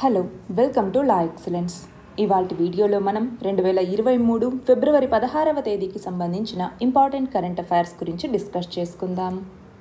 hello welcome to la excellence ఇవాళ వీడియోలో మనం రెండు వేల ఇరవై మూడు ఫిబ్రవరి పదహారవ తేదీకి సంబంధించిన ఇంపార్టెంట్ కరెంట్ అఫైర్స్ గురించి డిస్కస్ చేసుకుందాం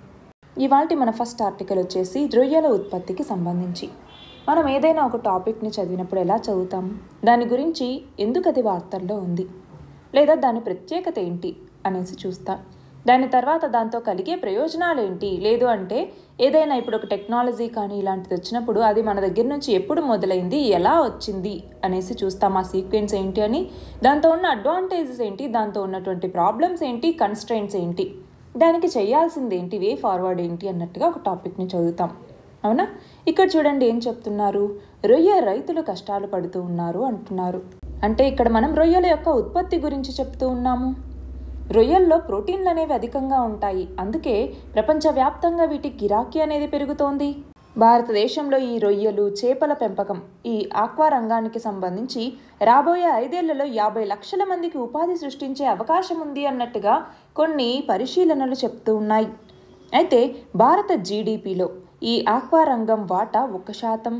ఇవాళ మన ఫస్ట్ ఆర్టికల్ వచ్చేసి రొయ్యల ఉత్పత్తికి సంబంధించి మనం ఏదైనా ఒక టాపిక్ని చదివినప్పుడు ఎలా చదువుతాం దాని గురించి ఎందుకు అది వార్తల్లో ఉంది లేదా దాని ప్రత్యేకత ఏంటి అనేసి చూస్తాం దాని తర్వాత దాంతో కలిగే ప్రయోజనాలు ఏంటి లేదు అంటే ఏదైనా ఇప్పుడు ఒక టెక్నాలజీ కానీ ఇలాంటిది వచ్చినప్పుడు అది మన దగ్గర నుంచి ఎప్పుడు మొదలైంది ఎలా వచ్చింది అనేసి చూస్తాం ఆ సీక్వెన్స్ ఏంటి అని దాంతో ఉన్న అడ్వాంటేజెస్ ఏంటి దాంతో ఉన్నటువంటి ప్రాబ్లమ్స్ ఏంటి కన్స్ట్రెయింట్స్ ఏంటి దానికి చేయాల్సింది ఏంటి వే ఫార్వర్డ్ ఏంటి అన్నట్టుగా ఒక టాపిక్ని చదువుతాం అవునా ఇక్కడ చూడండి ఏం చెప్తున్నారు రొయ్య రైతులు కష్టాలు పడుతూ ఉన్నారు అంటున్నారు అంటే ఇక్కడ మనం రొయ్యల యొక్క ఉత్పత్తి గురించి చెప్తూ ఉన్నాము రొయ్యల్లో ప్రోటీన్లు అనేవి అధికంగా ఉంటాయి అందుకే ప్రపంచవ్యాప్తంగా వీటి గిరాకీ అనేది పెరుగుతోంది భారతదేశంలో ఈ రొయ్యలు చేపల పెంపకం ఈ ఆక్వా రంగానికి సంబంధించి రాబోయే ఐదేళ్లలో యాభై లక్షల మందికి ఉపాధి సృష్టించే అవకాశం ఉంది అన్నట్టుగా కొన్ని పరిశీలనలు చెప్తూ ఉన్నాయి అయితే భారత జీడిపిలో ఈ ఆక్వా రంగం వాటా ఒక శాతం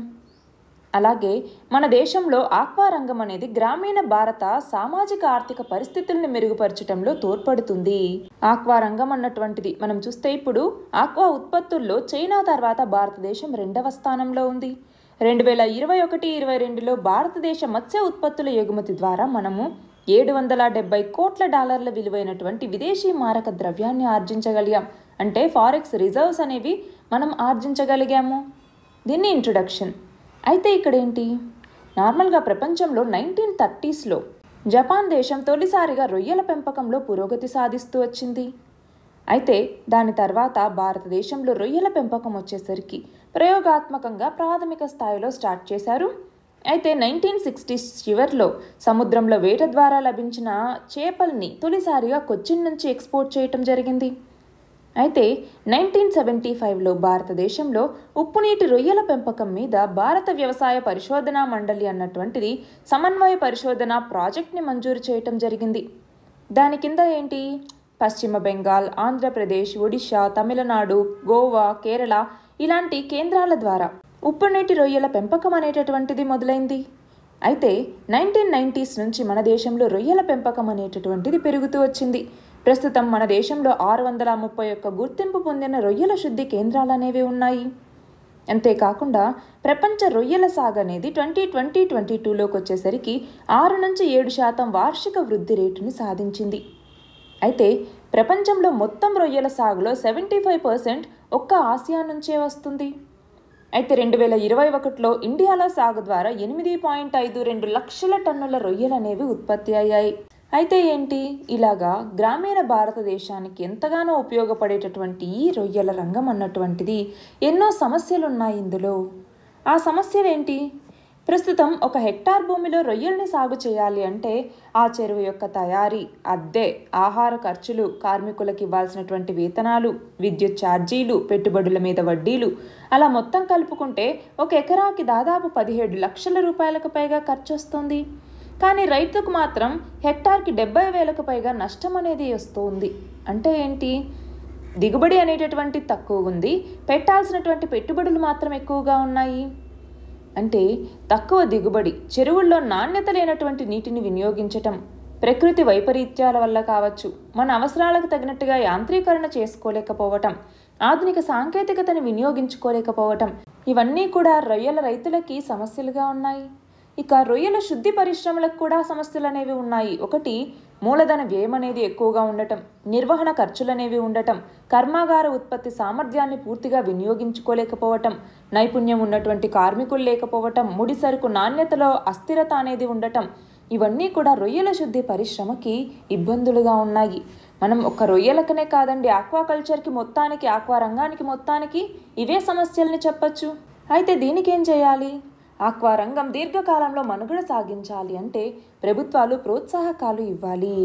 అలాగే మన దేశంలో ఆక్వా రంగం అనేది గ్రామీణ భారత సామాజిక ఆర్థిక పరిస్థితుల్ని మెరుగుపరచడంలో తోడ్పడుతుంది ఆక్వా రంగం అన్నటువంటిది మనం చూస్తే ఇప్పుడు ఆక్వా ఉత్పత్తుల్లో చైనా తర్వాత భారతదేశం రెండవ స్థానంలో ఉంది రెండు వేల ఇరవై ఒకటి ఇరవై రెండులో భారతదేశ మత్స్య ఉత్పత్తుల ఎగుమతి ద్వారా మనము ఏడు వందల డెబ్బై కోట్ల డాలర్ల విలువైనటువంటి విదేశీ మారక ద్రవ్యాన్ని ఆర్జించగలిగాం అంటే ఫారెక్స్ రిజర్వ్స్ అనేవి మనం ఆర్జించగలిగాము దీన్ని ఇంట్రొడక్షన్ అయితే ఇక్కడ ఏంటి నార్మల్గా ప్రపంచంలో నైన్టీన్ థర్టీస్లో జపాన్ దేశం తొలిసారిగా రొయ్యల పెంపకంలో పురోగతి సాధిస్తూ వచ్చింది అయితే దాని తర్వాత భారతదేశంలో రొయ్యల పెంపకం వచ్చేసరికి ప్రయోగాత్మకంగా ప్రాథమిక స్థాయిలో స్టార్ట్ చేశారు అయితే నైన్టీన్ సిక్స్టీస్ చివరిలో సముద్రంలో వేట ద్వారా లభించిన చేపల్ని తొలిసారిగా కొచ్చిన్ నుంచి ఎక్స్పోర్ట్ చేయటం జరిగింది అయితే నైన్టీన్ సెవెంటీ ఫైవ్లో భారతదేశంలో ఉప్పునీటి రొయ్యల పెంపకం మీద భారత వ్యవసాయ పరిశోధనా మండలి అన్నటువంటిది సమన్వయ పరిశోధన ప్రాజెక్ట్ని మంజూరు చేయటం జరిగింది దాని కింద ఏంటి పశ్చిమ బెంగాల్ ఆంధ్రప్రదేశ్ ఒడిశా తమిళనాడు గోవా కేరళ ఇలాంటి కేంద్రాల ద్వారా ఉప్పునీటి రొయ్యల పెంపకం అనేటటువంటిది మొదలైంది అయితే నైన్టీన్ నైంటీస్ నుంచి మన దేశంలో రొయ్యల పెంపకం అనేటటువంటిది పెరుగుతూ వచ్చింది ప్రస్తుతం మన దేశంలో ఆరు వందల ముప్పై ఒక్క గుర్తింపు పొందిన రొయ్యల శుద్ధి కేంద్రాలు అనేవి ఉన్నాయి అంతేకాకుండా ప్రపంచ రొయ్యల సాగు అనేది ట్వంటీ ట్వంటీ ట్వంటీ టూలోకి వచ్చేసరికి ఆరు నుంచి ఏడు శాతం వార్షిక వృద్ధి రేటుని సాధించింది అయితే ప్రపంచంలో మొత్తం రొయ్యల సాగులో సెవెంటీ ఫైవ్ పర్సెంట్ ఒక్క ఆసియా నుంచే వస్తుంది అయితే రెండు వేల ఇరవై ఒకటిలో ఇండియాలో సాగు ద్వారా ఎనిమిది పాయింట్ ఐదు రెండు లక్షల టన్నుల రొయ్యలు అనేవి ఉత్పత్తి అయ్యాయి అయితే ఏంటి ఇలాగా గ్రామీణ భారతదేశానికి ఎంతగానో ఉపయోగపడేటటువంటి ఈ రొయ్యల రంగం అన్నటువంటిది ఎన్నో సమస్యలు ఉన్నాయి ఇందులో ఆ సమస్యలు ఏంటి ప్రస్తుతం ఒక హెక్టార్ భూమిలో రొయ్యల్ని సాగు చేయాలి అంటే ఆ చెరువు యొక్క తయారీ అద్దె ఆహార ఖర్చులు కార్మికులకు ఇవ్వాల్సినటువంటి వేతనాలు విద్యుత్ ఛార్జీలు పెట్టుబడుల మీద వడ్డీలు అలా మొత్తం కలుపుకుంటే ఒక ఎకరాకి దాదాపు పదిహేడు లక్షల రూపాయలకు పైగా ఖర్చు వస్తుంది కానీ రైతుకు మాత్రం హెక్టార్కి డెబ్బై వేలకు పైగా నష్టం అనేది వస్తుంది అంటే ఏంటి దిగుబడి అనేటటువంటి తక్కువ ఉంది పెట్టాల్సినటువంటి పెట్టుబడులు మాత్రం ఎక్కువగా ఉన్నాయి అంటే తక్కువ దిగుబడి చెరువుల్లో నాణ్యత లేనటువంటి నీటిని వినియోగించటం ప్రకృతి వైపరీత్యాల వల్ల కావచ్చు మన అవసరాలకు తగినట్టుగా యాంత్రీకరణ చేసుకోలేకపోవటం ఆధునిక సాంకేతికతను వినియోగించుకోలేకపోవటం ఇవన్నీ కూడా రొయ్యల రైతులకి సమస్యలుగా ఉన్నాయి ఇక రొయ్యల శుద్ధి పరిశ్రమలకు కూడా సమస్యలు అనేవి ఉన్నాయి ఒకటి మూలధన వ్యయం అనేది ఎక్కువగా ఉండటం నిర్వహణ ఖర్చులు అనేవి ఉండటం కర్మాగార ఉత్పత్తి సామర్థ్యాన్ని పూర్తిగా వినియోగించుకోలేకపోవటం నైపుణ్యం ఉన్నటువంటి కార్మికులు లేకపోవటం ముడి సరుకు నాణ్యతలో అస్థిరత అనేది ఉండటం ఇవన్నీ కూడా రొయ్యల శుద్ధి పరిశ్రమకి ఇబ్బందులుగా ఉన్నాయి మనం ఒక రొయ్యలకనే కాదండి ఆక్వాకల్చర్కి మొత్తానికి ఆక్వా రంగానికి మొత్తానికి ఇవే సమస్యల్ని చెప్పచ్చు అయితే దీనికి ఏం చేయాలి ఆక్వా రంగం దీర్ఘకాలంలో మనుగడ సాగించాలి అంటే ప్రభుత్వాలు ప్రోత్సాహకాలు ఇవ్వాలి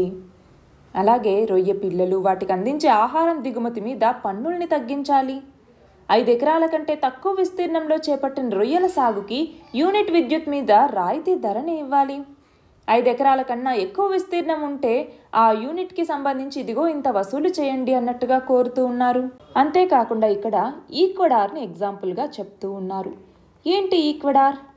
అలాగే రొయ్య పిల్లలు వాటికి అందించే ఆహారం దిగుమతి మీద పన్నుల్ని తగ్గించాలి ఐదు ఎకరాల కంటే తక్కువ విస్తీర్ణంలో చేపట్టిన రొయ్యల సాగుకి యూనిట్ విద్యుత్ మీద రాయితీ ధరని ఇవ్వాలి ఐదు ఎకరాల కన్నా ఎక్కువ విస్తీర్ణం ఉంటే ఆ యూనిట్కి సంబంధించి ఇదిగో ఇంత వసూలు చేయండి అన్నట్టుగా కోరుతూ ఉన్నారు అంతేకాకుండా ఇక్కడ ఈక్వడార్ని ఎగ్జాంపుల్గా చెప్తూ ఉన్నారు ఏంటి ఈక్వడార్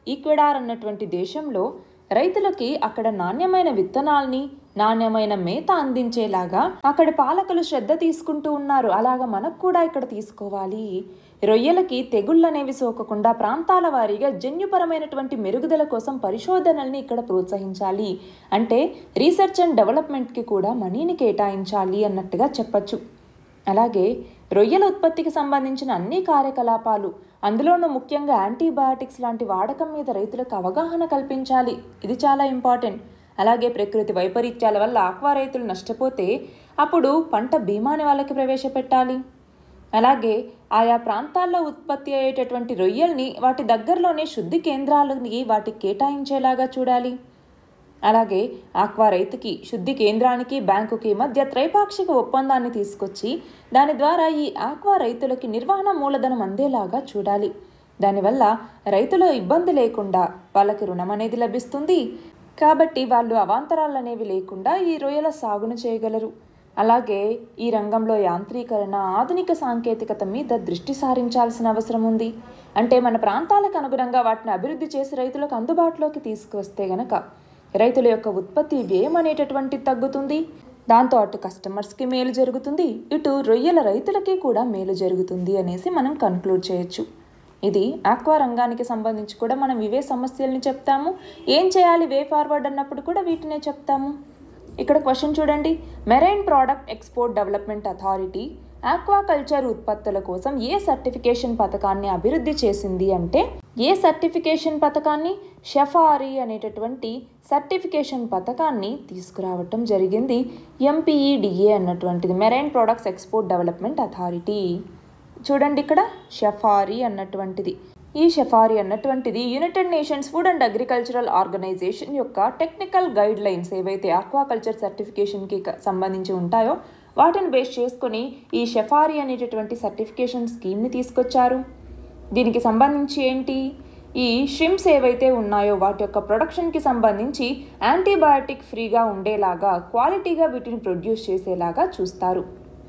ఈక్వెడార్ అన్నటువంటి దేశంలో రైతులకి అక్కడ నాణ్యమైన విత్తనాల్ని నాణ్యమైన మేత అందించేలాగా అక్కడి పాలకులు శ్రద్ధ తీసుకుంటూ ఉన్నారు అలాగా మనకు కూడా ఇక్కడ తీసుకోవాలి రొయ్యలకి తెగుళ్ళనేవి సోకకుండా ప్రాంతాల వారీగా జన్యుపరమైనటువంటి మెరుగుదల కోసం పరిశోధనల్ని ఇక్కడ ప్రోత్సహించాలి అంటే రీసెర్చ్ అండ్ డెవలప్మెంట్కి కూడా మనీని కేటాయించాలి అన్నట్టుగా చెప్పచ్చు అలాగే రొయ్యల ఉత్పత్తికి సంబంధించిన అన్ని కార్యకలాపాలు అందులోనూ ముఖ్యంగా యాంటీబయాటిక్స్ లాంటి వాడకం మీద రైతులకు అవగాహన కల్పించాలి ఇది చాలా ఇంపార్టెంట్ అలాగే ప్రకృతి వైపరీత్యాల వల్ల ఆక్వా రైతులు నష్టపోతే అప్పుడు పంట బీమాని వాళ్ళకి ప్రవేశపెట్టాలి అలాగే ఆయా ప్రాంతాల్లో ఉత్పత్తి అయ్యేటటువంటి రొయ్యల్ని వాటి దగ్గరలోనే శుద్ధి కేంద్రాలని వాటికి కేటాయించేలాగా చూడాలి అలాగే ఆక్వా రైతుకి శుద్ధి కేంద్రానికి బ్యాంకుకి మధ్య త్రైపాక్షిక ఒప్పందాన్ని తీసుకొచ్చి దాని ద్వారా ఈ ఆక్వా రైతులకి నిర్వహణ మూలధనం అందేలాగా చూడాలి దానివల్ల రైతుల ఇబ్బంది లేకుండా వాళ్ళకి రుణం అనేది లభిస్తుంది కాబట్టి వాళ్ళు అవాంతరాలు అనేవి లేకుండా ఈ రొయ్యల సాగును చేయగలరు అలాగే ఈ రంగంలో యాంత్రీకరణ ఆధునిక సాంకేతికత మీద దృష్టి సారించాల్సిన అవసరం ఉంది అంటే మన ప్రాంతాలకు అనుగుణంగా వాటిని అభివృద్ధి చేసి రైతులకు అందుబాటులోకి తీసుకువస్తే గనక రైతుల యొక్క ఉత్పత్తి వ్యయం అనేటటువంటిది తగ్గుతుంది దాంతో అటు కస్టమర్స్కి మేలు జరుగుతుంది ఇటు రొయ్యల రైతులకి కూడా మేలు జరుగుతుంది అనేసి మనం కన్క్లూడ్ చేయొచ్చు ఇది ఆక్వా రంగానికి సంబంధించి కూడా మనం ఇవే సమస్యల్ని చెప్తాము ఏం చేయాలి వే ఫార్వర్డ్ అన్నప్పుడు కూడా వీటినే చెప్తాము ఇక్కడ క్వశ్చన్ చూడండి marine product export development authority aquaculture ఉత్పత్తుల కోసం ఏ సర్టిఫికేషన్ పథకాన్ని అభివృద్ధి చేసింది అంటే ఏ సర్టిఫికేషన్ పథకాన్ని షెఫారీ అనేటటువంటి సర్టిఫికేషన్ పథకాన్ని తీసుకురావటం జరిగింది ఎంపీఈడిఏ అన్నటువంటిది marine products export development authority చూడండి ఇక్కడ షెఫారీ అన్నటువంటిది ఈ షెఫారీ అన్నటువంటిది United Nations food and agricultural organization యొక్క టెక్నికల్ గైడ్ లైన్స్ ఏవైతే ఆక్వాకల్చర్ సర్టిఫికేషన్కి సంబంధించి ఉంటాయో వాటిని బేస్ చేసుకొని ఈ షెఫారీ అనేటటువంటి సర్టిఫికేషన్ స్కీమ్ని తీసుకొచ్చారు దీనికి సంబంధించి ఏంటి ఈ షిమ్స్ ఏవైతే ఉన్నాయో వాటి యొక్క ప్రొడక్షన్కి సంబంధించి యాంటీబయాటిక్ ఫ్రీగా ఉండేలాగా క్వాలిటీగా వీటిని ప్రొడ్యూస్ చేసేలాగా చూస్తారు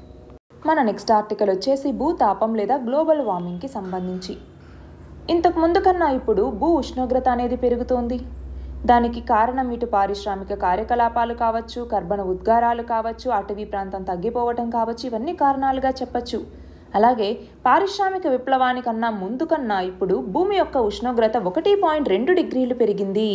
మన నెక్స్ట్ ఆర్టికల్ వచ్చేసి భూతాపం లేదా గ్లోబల్ వార్మింగ్కి సంబంధించి ఇంతకు ముందు కన్నా ఇప్పుడు భూ ఉష్ణోగ్రత అనేది పెరుగుతోంది దానికి కారణం ఇటు పారిశ్రామిక కార్యకలాపాలు కావచ్చు కర్బన ఉద్గారాలు కావచ్చు అటవీ ప్రాంతం తగ్గిపోవటం కావచ్చు ఇవన్నీ కారణాలుగా చెప్పచ్చు అలాగే పారిశ్రామిక విప్లవానికన్నా ముందు కన్నా ఇప్పుడు భూమి యొక్క ఉష్ణోగ్రత ఒకటి పాయింట్ రెండు డిగ్రీలు పెరిగింది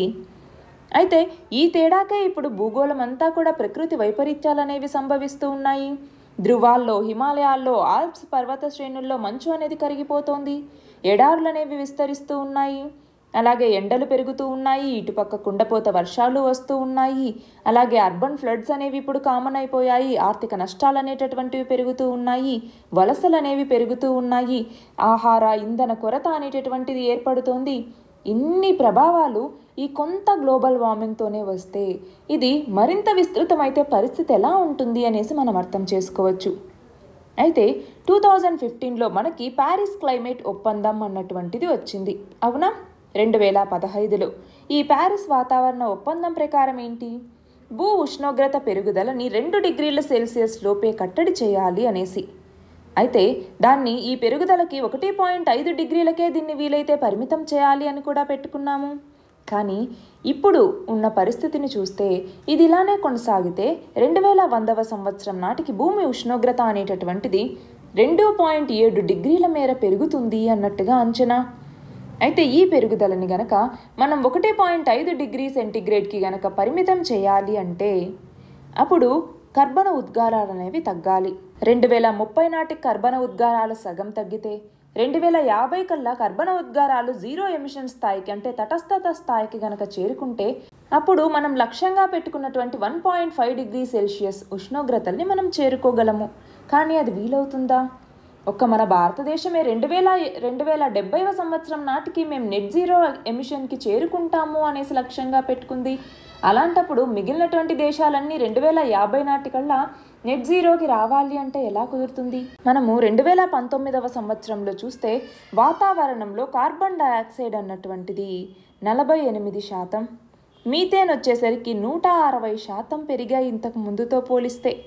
అయితే ఈ తేడాకే ఇప్పుడు భూగోళం అంతా కూడా ప్రకృతి వైపరీత్యాలు అనేవి సంభవిస్తూ ఉన్నాయి ధృవాల్లో హిమాలయాల్లో ఆల్ప్స్ పర్వత శ్రేణుల్లో మంచు అనేది కరిగిపోతోంది ఎడారులు అనేవి విస్తరిస్తూ ఉన్నాయి అలాగే ఎండలు పెరుగుతూ ఉన్నాయి ఇటుపక్క కుండపోత వర్షాలు వస్తూ ఉన్నాయి అలాగే అర్బన్ ఫ్లడ్స్ అనేవి ఇప్పుడు కామన్ అయిపోయాయి ఆర్థిక నష్టాలు అనేటటువంటివి పెరుగుతూ ఉన్నాయి వలసలు అనేవి పెరుగుతూ ఉన్నాయి ఆహార ఇంధన కొరత అనేటటువంటిది ఏర్పడుతోంది ఇన్ని ప్రభావాలు ఈ కొంత గ్లోబల్ వార్మింగ్తోనే వస్తే ఇది మరింత విస్తృతమైతే పరిస్థితి ఎలా ఉంటుంది అనేసి మనం అర్థం చేసుకోవచ్చు అయితే టూ థౌజండ్ ఫిఫ్టీన్లో మనకి ప్యారిస్ క్లైమేట్ ఒప్పందం అన్నటువంటిది వచ్చింది అవునా రెండు వేల పదహైదులో ఈ ప్యారిస్ వాతావరణ ఒప్పందం ప్రకారం ఏంటి భూ ఉష్ణోగ్రత పెరుగుదలని రెండు డిగ్రీల సెల్సియస్ లోపే కట్టడి చేయాలి అనేసి అయితే దాన్ని ఈ పెరుగుదలకి ఒకటి పాయింట్ ఐదు డిగ్రీలకే దీన్ని వీలైతే పరిమితం చేయాలి అని కూడా పెట్టుకున్నాము కానీ ఇప్పుడు ఉన్న పరిస్థితిని చూస్తే ఇది ఇలానే కొనసాగితే రెండు వేల వందవ సంవత్సరం నాటికి భూమి ఉష్ణోగ్రత అనేటటువంటిది రెండు పాయింట్ ఏడు డిగ్రీల మేర పెరుగుతుంది అన్నట్టుగా అంచనా అయితే ఈ పెరుగుదలని గనక మనం ఒకటి పాయింట్ ఐదు డిగ్రీ సెంటిగ్రేడ్కి గనక పరిమితం చేయాలి అంటే అప్పుడు కర్బన ఉద్గారాలు అనేవి తగ్గాలి రెండు వేల ముప్పై నాటికి కర్బన ఉద్గారాలు సగం తగ్గితే రెండు వేల యాభై కల్లా కర్బన ఉద్గారాలు జీరో ఎమిషన్ స్థాయికి అంటే తటస్థత స్థాయికి గనక చేరుకుంటే అప్పుడు మనం లక్ష్యంగా పెట్టుకున్నటువంటి one point five degree Celsius ఉష్ణోగ్రతల్ని మనం చేరుకోగలము కానీ అది వీలవుతుందా ఒక్క మన భారతదేశమే రెండు వేల రెండు వేల డెబ్బైవ సంవత్సరం నాటికి మేము నెట్ జీరో ఎమిషన్కి చేరుకుంటాము అనేసి లక్ష్యంగా పెట్టుకుంది అలాంటప్పుడు మిగిలినటువంటి దేశాలన్నీ రెండు వేల యాభై నాటికల్లా నెట్ జీరోకి రావాలి అంటే ఎలా కుదురుతుంది మనము రెండు వేల పంతొమ్మిదవ సంవత్సరంలో చూస్తే వాతావరణంలో కార్బన్ డయాక్సైడ్ అన్నటువంటిది నలభై ఎనిమిది శాతం మీథేన్ వచ్చేసరికి నూట అరవై శాతం పెరిగాయి ఇంతకు ముందుతో పోలిస్తే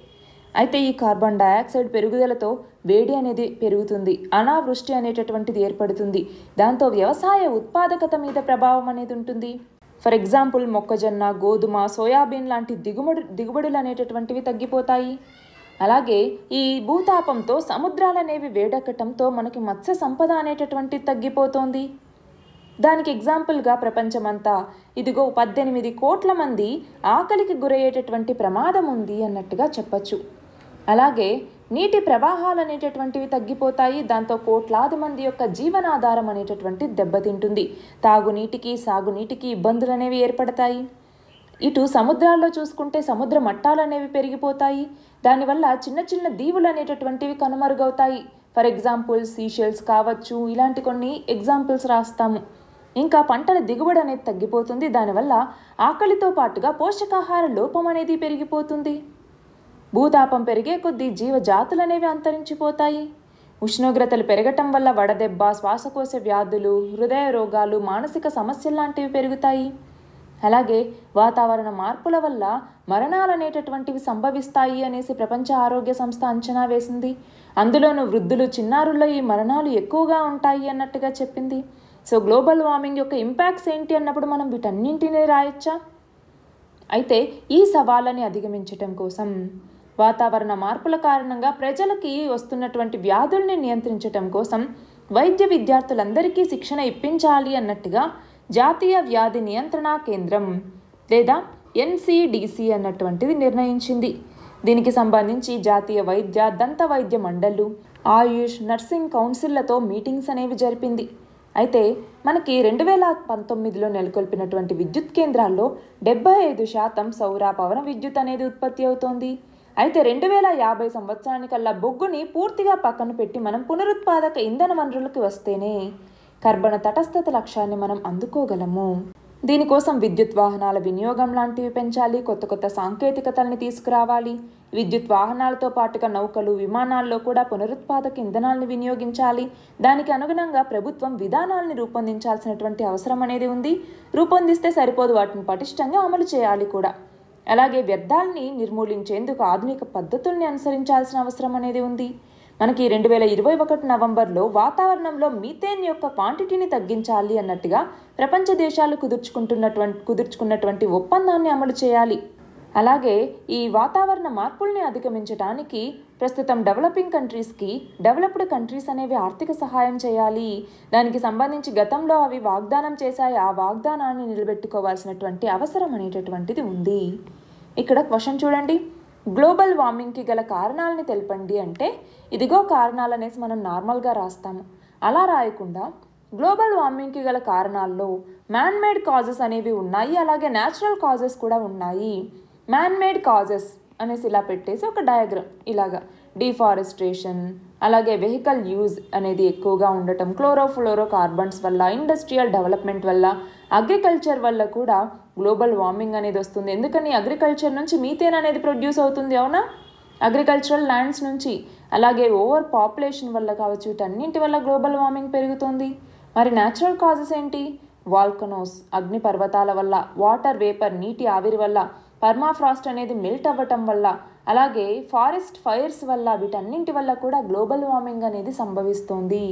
అయితే ఈ కార్బన్ డయాక్సైడ్ పెరుగుదలతో వేడి అనేది పెరుగుతుంది అనావృష్టి అనేటటువంటిది ఏర్పడుతుంది దాంతో వ్యవసాయ ఉత్పాదకత మీద ప్రభావం అనేది ఉంటుంది ఫర్ ఎగ్జాంపుల్ మొక్కజొన్న గోధుమ సోయాబీన్ లాంటి దిగుబడు దిగుబడులు అనేటటువంటివి తగ్గిపోతాయి అలాగే ఈ భూతాపంతో సముద్రాలు అనేవి వేడెక్కటంతో మనకి మత్స్య సంపద అనేటటువంటిది తగ్గిపోతోంది దానికి ఎగ్జాంపుల్గా ప్రపంచమంతా ఇదిగో పద్దెనిమిది కోట్ల మంది ఆకలికి గురయ్యేటటువంటి ప్రమాదం ఉంది అన్నట్టుగా చెప్పచ్చు అలాగే నీటి ప్రవాహాలు అనేటటువంటివి తగ్గిపోతాయి దాంతో కోట్లాది మంది యొక్క జీవనాధారం అనేటటువంటి దెబ్బతింటుంది తాగునీటికి సాగునీటికి ఇబ్బందులు అనేవి ఏర్పడతాయి ఇటు సముద్రాల్లో చూసుకుంటే సముద్ర మట్టాలు అనేవి పెరిగిపోతాయి దానివల్ల చిన్న చిన్న దీవులు అనేటటువంటివి కనుమరుగవుతాయి ఫర్ ఎగ్జాంపుల్ సీషెల్స్ కావచ్చు ఇలాంటి కొన్ని ఎగ్జాంపుల్స్ రాస్తాము ఇంకా పంటల దిగుబడి అనేది తగ్గిపోతుంది దానివల్ల ఆకలితో పాటుగా పోషకాహార లోపం అనేది పెరిగిపోతుంది భూతాపం పెరిగే కొద్దీ జీవజాతులు అనేవి అంతరించిపోతాయి ఉష్ణోగ్రతలు పెరగటం వల్ల వడదెబ్బ శ్వాసకోశ వ్యాధులు హృదయ రోగాలు మానసిక సమస్యలు లాంటివి పెరుగుతాయి అలాగే వాతావరణ మార్పుల వల్ల మరణాలు అనేటటువంటివి సంభవిస్తాయి అనేసి ప్రపంచ ఆరోగ్య సంస్థ అంచనా వేసింది అందులోనూ వృద్ధులు చిన్నారుల్లో ఈ మరణాలు ఎక్కువగా ఉంటాయి అన్నట్టుగా చెప్పింది సో గ్లోబల్ వార్మింగ్ యొక్క ఇంపాక్ట్స్ ఏంటి అన్నప్పుడు మనం వీటన్నింటినీ రాయొచ్చా అయితే ఈ సవాళ్ళని అధిగమించటం కోసం వాతావరణ మార్పుల కారణంగా ప్రజలకి వస్తున్నటువంటి వ్యాధుల్ని నియంత్రించటం కోసం వైద్య విద్యార్థులందరికీ శిక్షణ ఇప్పించాలి అన్నట్టుగా జాతీయ వ్యాధి నియంత్రణ కేంద్రం లేదా ఎన్సిడిసి అన్నటువంటిది నిర్ణయించింది దీనికి సంబంధించి జాతీయ వైద్య దంత వైద్య మండళ్ళు ఆయుష్ నర్సింగ్ కౌన్సిల్లతో మీటింగ్స్ అనేవి జరిపింది అయితే మనకి రెండు వేల పంతొమ్మిదిలో నెలకొల్పినటువంటి విద్యుత్ కేంద్రాల్లో డెబ్బై ఐదు శాతం సౌర పవన విద్యుత్ అనేది ఉత్పత్తి అవుతోంది అయితే రెండు వేల యాభై సంవత్సరానికల్లా బొగ్గుని పూర్తిగా పక్కన పెట్టి మనం పునరుత్పాదక ఇంధన వనరులకు వస్తేనే కర్బన తటస్థత లక్ష్యాన్ని మనం అందుకోగలము దీనికోసం విద్యుత్ వాహనాల వినియోగం లాంటివి పెంచాలి కొత్త కొత్త సాంకేతికతల్ని తీసుకురావాలి విద్యుత్ వాహనాలతో పాటుగా నౌకలు విమానాల్లో కూడా పునరుత్పాదక ఇంధనాలను వినియోగించాలి దానికి అనుగుణంగా ప్రభుత్వం విధానాలను రూపొందించాల్సినటువంటి అవసరం అనేది ఉంది రూపొందిస్తే సరిపోదు వాటిని పటిష్టంగా అమలు చేయాలి కూడా అలాగే వ్యర్థాలని నిర్మూలించేందుకు ఆధునిక పద్ధతుల్ని అనుసరించాల్సిన అవసరం అనేది ఉంది మనకి రెండు వేల ఇరవై ఒకటి నవంబర్లో వాతావరణంలో మీథేన్ యొక్క క్వాంటిటీని తగ్గించాలి అన్నట్టుగా ప్రపంచ దేశాలు కుదుర్చుకుంటున్నటువంటి కుదుర్చుకున్నటువంటి ఒప్పందాన్ని అమలు చేయాలి అలాగే ఈ వాతావరణ మార్పుల్ని అధిగమించడానికి ప్రస్తుతం డెవలపింగ్ కంట్రీస్కి డెవలప్డ్ కంట్రీస్ అనేవి ఆర్థిక సహాయం చేయాలి దానికి సంబంధించి గతంలో అవి వాగ్దానం చేశాయి ఆ వాగ్దానాన్ని నిలబెట్టుకోవాల్సినటువంటి అవసరం అనేటటువంటిది ఉంది ఇక్కడ క్వశ్చన్ చూడండి గ్లోబల్ వార్మింగ్కి గల కారణాలని తెలపండి అంటే ఇదిగో కారణాలు అనేసి మనం నార్మల్గా రాస్తాము అలా రాయకుండా గ్లోబల్ వార్మింగ్కి గల కారణాల్లో మ్యాన్ మేడ్ కాజెస్ అనేవి ఉన్నాయి అలాగే న్యాచురల్ కాజెస్ కూడా ఉన్నాయి మ్యాన్ మేడ్ కాజెస్ అనేసి ఇలా పెట్టేసి ఒక డయాగ్రామ్ ఇలాగా డిఫారెస్ట్రేషన్ అలాగే వెహికల్ యూజ్ అనేది ఎక్కువగా ఉండటం క్లోరోఫ్లోరో కార్బన్స్ వల్ల ఇండస్ట్రియల్ డెవలప్మెంట్ వల్ల అగ్రికల్చర్ వల్ల కూడా గ్లోబల్ వార్మింగ్ అనేది వస్తుంది ఎందుకని అగ్రికల్చర్ నుంచి మీథేన్ అనేది ప్రొడ్యూస్ అవుతుంది అవునా అగ్రికల్చరల్ ల్యాండ్స్ నుంచి అలాగే ఓవర్ పాపులేషన్ వల్ల కావచ్చు వీటన్నింటి వల్ల గ్లోబల్ వార్మింగ్ పెరుగుతుంది మరి న్యాచురల్ కాజెస్ ఏంటి వాల్కనోస్ అగ్ని పర్వతాల వల్ల వాటర్ వేపర్ నీటి ఆవిరి వల్ల పర్మాఫ్రాస్ట్ అనేది మెల్ట్ అవ్వటం వల్ల అలాగే ఫారెస్ట్ ఫైర్స్ వల్ల వీటన్నింటి వల్ల కూడా గ్లోబల్ వార్మింగ్ అనేది సంభవిస్తోంది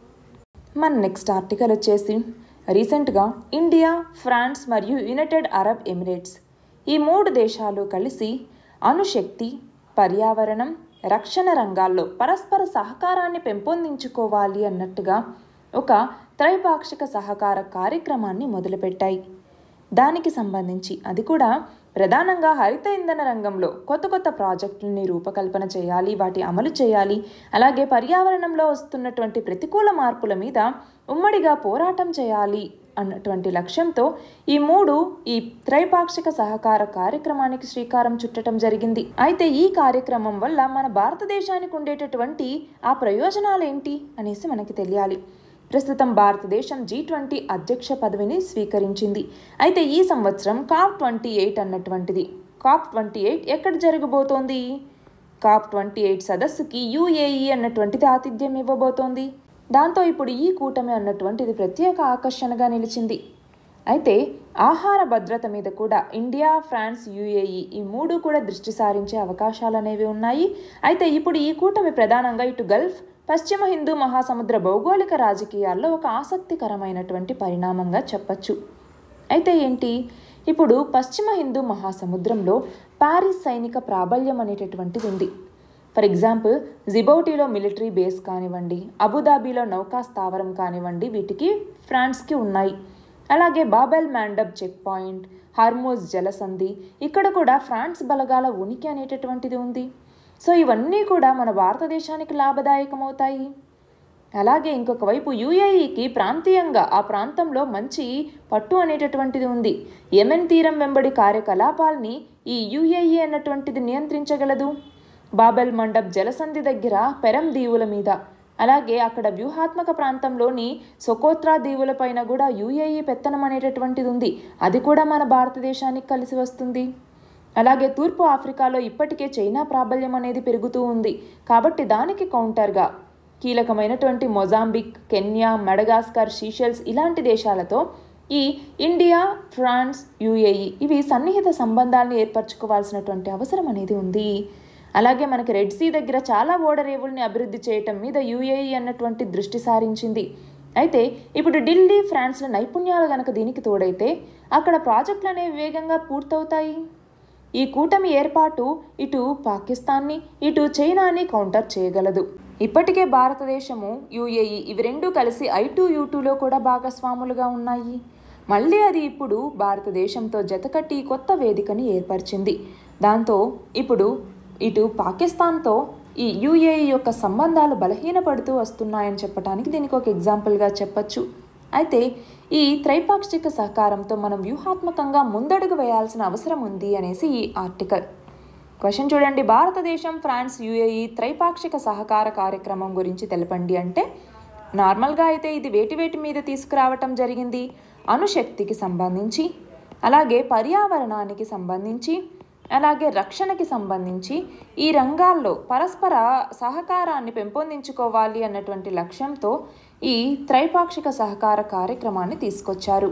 మన నెక్స్ట్ ఆర్టికల్ వచ్చేసి రీసెంట్గా ఇండియా ఫ్రాన్స్ మరియు యునైటెడ్ అరబ్ ఎమిరేట్స్ ఈ మూడు దేశాలు కలిసి అణుశక్తి పర్యావరణం రక్షణ రంగాల్లో పరస్పర సహకారాన్ని పెంపొందించుకోవాలి అన్నట్టుగా ఒక త్రైపాక్షిక సహకార కార్యక్రమాన్ని మొదలుపెట్టాయి దానికి సంబంధించి అది కూడా ప్రధానంగా హరిత ఇంధన రంగంలో కొత్త కొత్త ప్రాజెక్టులని రూపకల్పన చేయాలి వాటి అమలు చేయాలి అలాగే పర్యావరణంలో వస్తున్నటువంటి ప్రతికూల మార్పుల మీద ఉమ్మడిగా పోరాటం చేయాలి అన్నటువంటి లక్ష్యంతో ఈ మూడు ఈ త్రైపాక్షిక సహకార కార్యక్రమానికి శ్రీకారం చుట్టడం జరిగింది అయితే ఈ కార్యక్రమం వల్ల మన భారతదేశానికి ఉండేటటువంటి ఆ ప్రయోజనాలు ఏంటి అనేసి మనకి తెలియాలి ప్రస్తుతం భారతదేశం జీ ట్వంటీ అధ్యక్ష పదవిని స్వీకరించింది అయితే ఈ సంవత్సరం కాప్ ట్వంటీ ఎయిట్ అన్నటువంటిది కాప్ ట్వంటీ ఎయిట్ ఎక్కడ జరగబోతోంది కాప్ ట్వంటీ ఎయిట్ సదస్సుకి యుఏఈ అన్నటువంటిది ఆతిథ్యం ఇవ్వబోతోంది దాంతో ఇప్పుడు ఈ కూటమి అన్నటువంటిది ప్రత్యేక ఆకర్షణగా నిలిచింది అయితే ఆహార భద్రత మీద కూడా ఇండియా ఫ్రాన్స్ యుఏఈ ఈ మూడు కూడా దృష్టి సారించే అవకాశాలు అనేవి ఉన్నాయి అయితే ఇప్పుడు ఈ కూటమి ప్రధానంగా ఇటు గల్ఫ్ పశ్చిమ హిందూ మహాసముద్ర భౌగోళిక రాజకీయాల్లో ఒక ఆసక్తికరమైనటువంటి పరిణామంగా చెప్పచ్చు అయితే ఏంటి ఇప్పుడు పశ్చిమ హిందూ మహాసముద్రంలో పారిస్ సైనిక ప్రాబల్యం అనేటటువంటిది ఉంది ఫర్ ఎగ్జాంపుల్ జిబౌటీలో మిలిటరీ బేస్ కానివ్వండి అబుదాబీలో నౌకా స్థావరం కానివ్వండి వీటికి ఫ్రాన్స్కి ఉన్నాయి అలాగే Bab el Mandeb checkpoint Hormuz జలసంధి ఇక్కడ కూడా ఫ్రాన్స్ బలగాల ఉనికి అనేటటువంటిది ఉంది సో ఇవన్నీ కూడా మన భారతదేశానికి లాభదాయకమవుతాయి అలాగే ఇంకొక వైపు యుఏఈకి ప్రాంతీయంగా ఆ ప్రాంతంలో మంచి పట్టు అనేటటువంటిది ఉంది యెమెన్ తీరం వెంబడి కార్యకలాపాల్ని ఈ యుఏఈ అన్నటువంటిది నియంత్రించగలదు బాబెల్ మండప్ జలసంధి దగ్గర పెరం దీవుల మీద అలాగే అక్కడ వ్యూహాత్మక ప్రాంతంలోని సొకోత్రా దీవులపైన కూడా యుఏఈ పెత్తనం అనేటటువంటిది ఉంది అది కూడా మన భారతదేశానికి కలిసి వస్తుంది అలాగే తూర్పు ఆఫ్రికాలో ఇప్పటికే చైనా ప్రాబల్యం అనేది పెరుగుతూ ఉంది కాబట్టి దానికి కౌంటర్గా కీలకమైనటువంటి మొజాంబిక్ కెన్యా మెడగాస్కర్ షీషెల్స్ ఇలాంటి దేశాలతో ఈ ఇండియా ఫ్రాన్స్ యుఏఈ ఇవి సన్నిహిత సంబంధాలను ఏర్పరచుకోవాల్సినటువంటి అవసరం అనేది ఉంది అలాగే మనకి రెడ్ సీ దగ్గర చాలా ఓడరేవుల్ని అభివృద్ధి చేయటం మీద యుఏఈ అన్నటువంటి దృష్టి సారించింది అయితే ఇప్పుడు ఢిల్లీ ఫ్రాన్స్ల నైపుణ్యాలు గనక దీనికి తోడైతే అక్కడ ప్రాజెక్టులు అనేవి వేగంగా పూర్తవుతాయి ఈ కూటమి ఏర్పాటు ఇటు పాకిస్తాన్ని ఇటు చైనాని కౌంటర్ చేయగలదు ఇప్పటికే భారతదేశము యుఏఈ ఇవి రెండు కలిసి ఐ టూ యూ టూలో కూడా భాగస్వాములుగా ఉన్నాయి మళ్ళీ అది ఇప్పుడు భారతదేశంతో జతకట్టి కొత్త వేదికని ఏర్పరిచింది దాంతో ఇప్పుడు ఇటు పాకిస్తాన్తో ఈ యుఏఈ యొక్క సంబంధాలు బలహీనపడుతూ వస్తున్నాయని చెప్పడానికి దీనికి ఒక ఎగ్జాంపుల్గా చెప్పచ్చు అయితే ఈ త్రైపాక్షిక సహకారంతో మనం వ్యూహాత్మకంగా ముందడుగు వేయాల్సిన అవసరం ఉంది అనేసి ఈ ఆర్టికల్ క్వశ్చన్ చూడండి భారతదేశం ఫ్రాన్స్ యుఏఈ త్రైపాక్షిక సహకార కార్యక్రమం గురించి తెలపండి అంటే నార్మల్గా అయితే ఇది వేటి వేటి మీద తీసుకురావటం జరిగింది అణుశక్తికి సంబంధించి అలాగే పర్యావరణానికి సంబంధించి అలాగే రక్షణకి సంబంధించి ఈ రంగాల్లో పరస్పర సహకారాన్ని పెంపొందించుకోవాలి అన్నటువంటి లక్ష్యంతో ఈ త్రైపాక్షిక సహకార కార్యక్రమాన్ని తీసుకొచ్చారు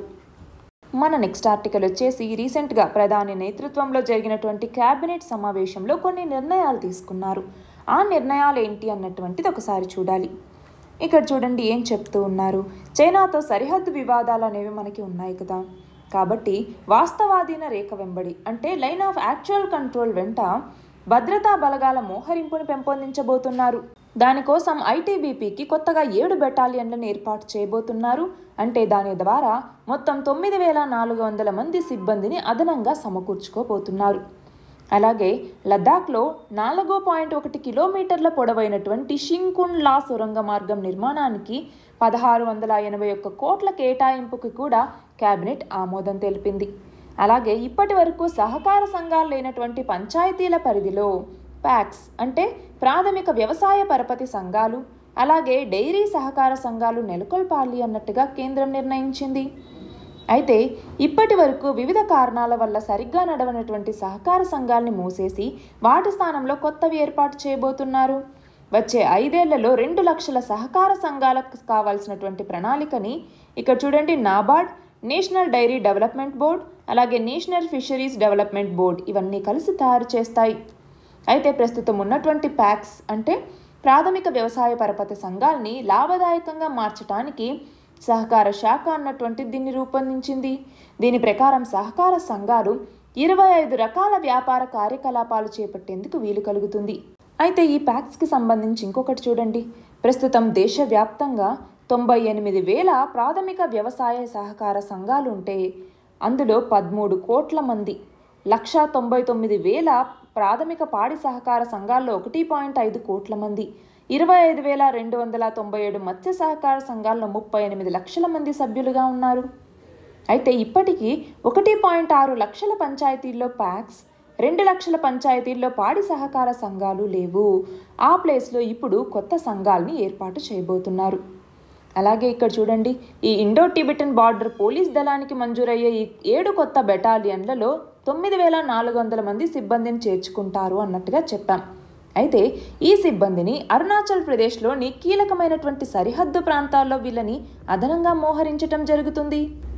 మన నెక్స్ట్ ఆర్టికల్ వచ్చేసి రీసెంట్గా ప్రధాని నేతృత్వంలో జరిగినటువంటి కేబినెట్ సమావేశంలో కొన్ని నిర్ణయాలు తీసుకున్నారు ఆ నిర్ణయాలు ఏంటి అన్నటువంటిది ఒకసారి చూడాలి ఇక్కడ చూడండి ఏం చెప్తూ ఉన్నారు చైనాతో సరిహద్దు వివాదాలు అనేవి మనకి ఉన్నాయి కదా కాబట్టి వాస్తవాధీన రేఖ వెంబడి అంటే లైన్ ఆఫ్ యాక్చువల్ కంట్రోల్ వెంట భద్రతా బలగాల మోహరింపును పెంపొందించబోతున్నారు దానికోసం ఐటీబీపీకి కొత్తగా ఏడు బెటాలియన్లను ఏర్పాటు చేయబోతున్నారు అంటే దాని ద్వారా మొత్తం తొమ్మిది వేల నాలుగు వందల మంది సిబ్బందిని అదనంగా సమకూర్చుకోబోతున్నారు అలాగే లద్దాఖ్లో నాలుగు పాయింట్ ఒకటి కిలోమీటర్ల పొడవైనటువంటి షింకున్ లా సొరంగ మార్గం నిర్మాణానికి పదహారు వందల ఎనభై ఒక్క కోట్ల కేటాయింపుకి కూడా కేబినెట్ ఆమోదం తెలిపింది అలాగే ఇప్పటి వరకు సహకార సంఘాలు లేనటువంటి పంచాయతీల పరిధిలో ప్యాక్స్ అంటే ప్రాథమిక వ్యవసాయ పరపతి సంఘాలు అలాగే డైరీ సహకార సంఘాలు నెలకొల్పాలి అన్నట్టుగా కేంద్రం నిర్ణయించింది అయితే ఇప్పటి వరకు వివిధ కారణాల వల్ల సరిగ్గా నడవనటువంటి సహకార సంఘాల్ని మూసేసి వాటి స్థానంలో కొత్తవి ఏర్పాటు చేయబోతున్నారు వచ్చే ఐదేళ్లలో రెండు లక్షల సహకార సంఘాలకు కావాల్సినటువంటి ప్రణాళికని ఇక్కడ చూడండి NABARD national dairy development board అలాగే నేషనల్ ఫిషరీస్ డెవలప్మెంట్ బోర్డ్ ఇవన్నీ కలిసి తయారు చేస్తాయి అయితే ప్రస్తుతం ఉన్నటువంటి ప్యాక్స్ అంటే ప్రాథమిక వ్యవసాయ పరపతి సంఘాల్ని లాభదాయకంగా మార్చడానికి సహకార శాఖ అన్నటువంటి దీన్ని రూపొందించింది దీని ప్రకారం సహకార సంఘాలు ఇరవై ఐదు రకాల వ్యాపార కార్యకలాపాలు చేపట్టేందుకు వీలు కలుగుతుంది అయితే ఈ ప్యాక్స్కి సంబంధించి ఇంకొకటి చూడండి ప్రస్తుతం దేశవ్యాప్తంగా తొంభై ఎనిమిది వేల ప్రాథమిక వ్యవసాయ సహకార సంఘాలు ఉంటే అందులో పదమూడు కోట్ల మంది లక్ష తొంభై తొమ్మిది వేల ప్రాథమిక పాడి సహకార సంఘాల్లో ఒకటి పాయింట్ ఐదు కోట్ల మంది ఇరవై ఐదు వేల రెండు వందల తొంభై ఏడు మత్స్య సహకార సంఘాల్లో ముప్పై ఎనిమిది లక్షల మంది సభ్యులుగా ఉన్నారు అయితే ఇప్పటికీ ఒకటి పాయింట్ ఆరు లక్షల పంచాయతీల్లో ప్యాక్స్ రెండు లక్షల పంచాయతీల్లో పాడి సహకార సంఘాలు లేవు ఆ ప్లేస్లో ఇప్పుడు కొత్త సంఘాల్ని ఏర్పాటు చేయబోతున్నారు అలాగే ఇక్కడ చూడండి ఈ ఇండో టిబెటన్ బార్డర్ పోలీస్ దళానికి మంజూరయ్యే ఈ ఏడు కొత్త బెటాలియన్లలో తొమ్మిది వేల నాలుగు వందల మంది సిబ్బందిని చేర్చుకుంటారు అన్నట్టుగా చెప్పాం అయితే ఈ సిబ్బందిని అరుణాచల్ ప్రదేశ్లోని కీలకమైనటువంటి సరిహద్దు ప్రాంతాల్లో వీళ్ళని అదనంగా మోహరించటం జరుగుతుంది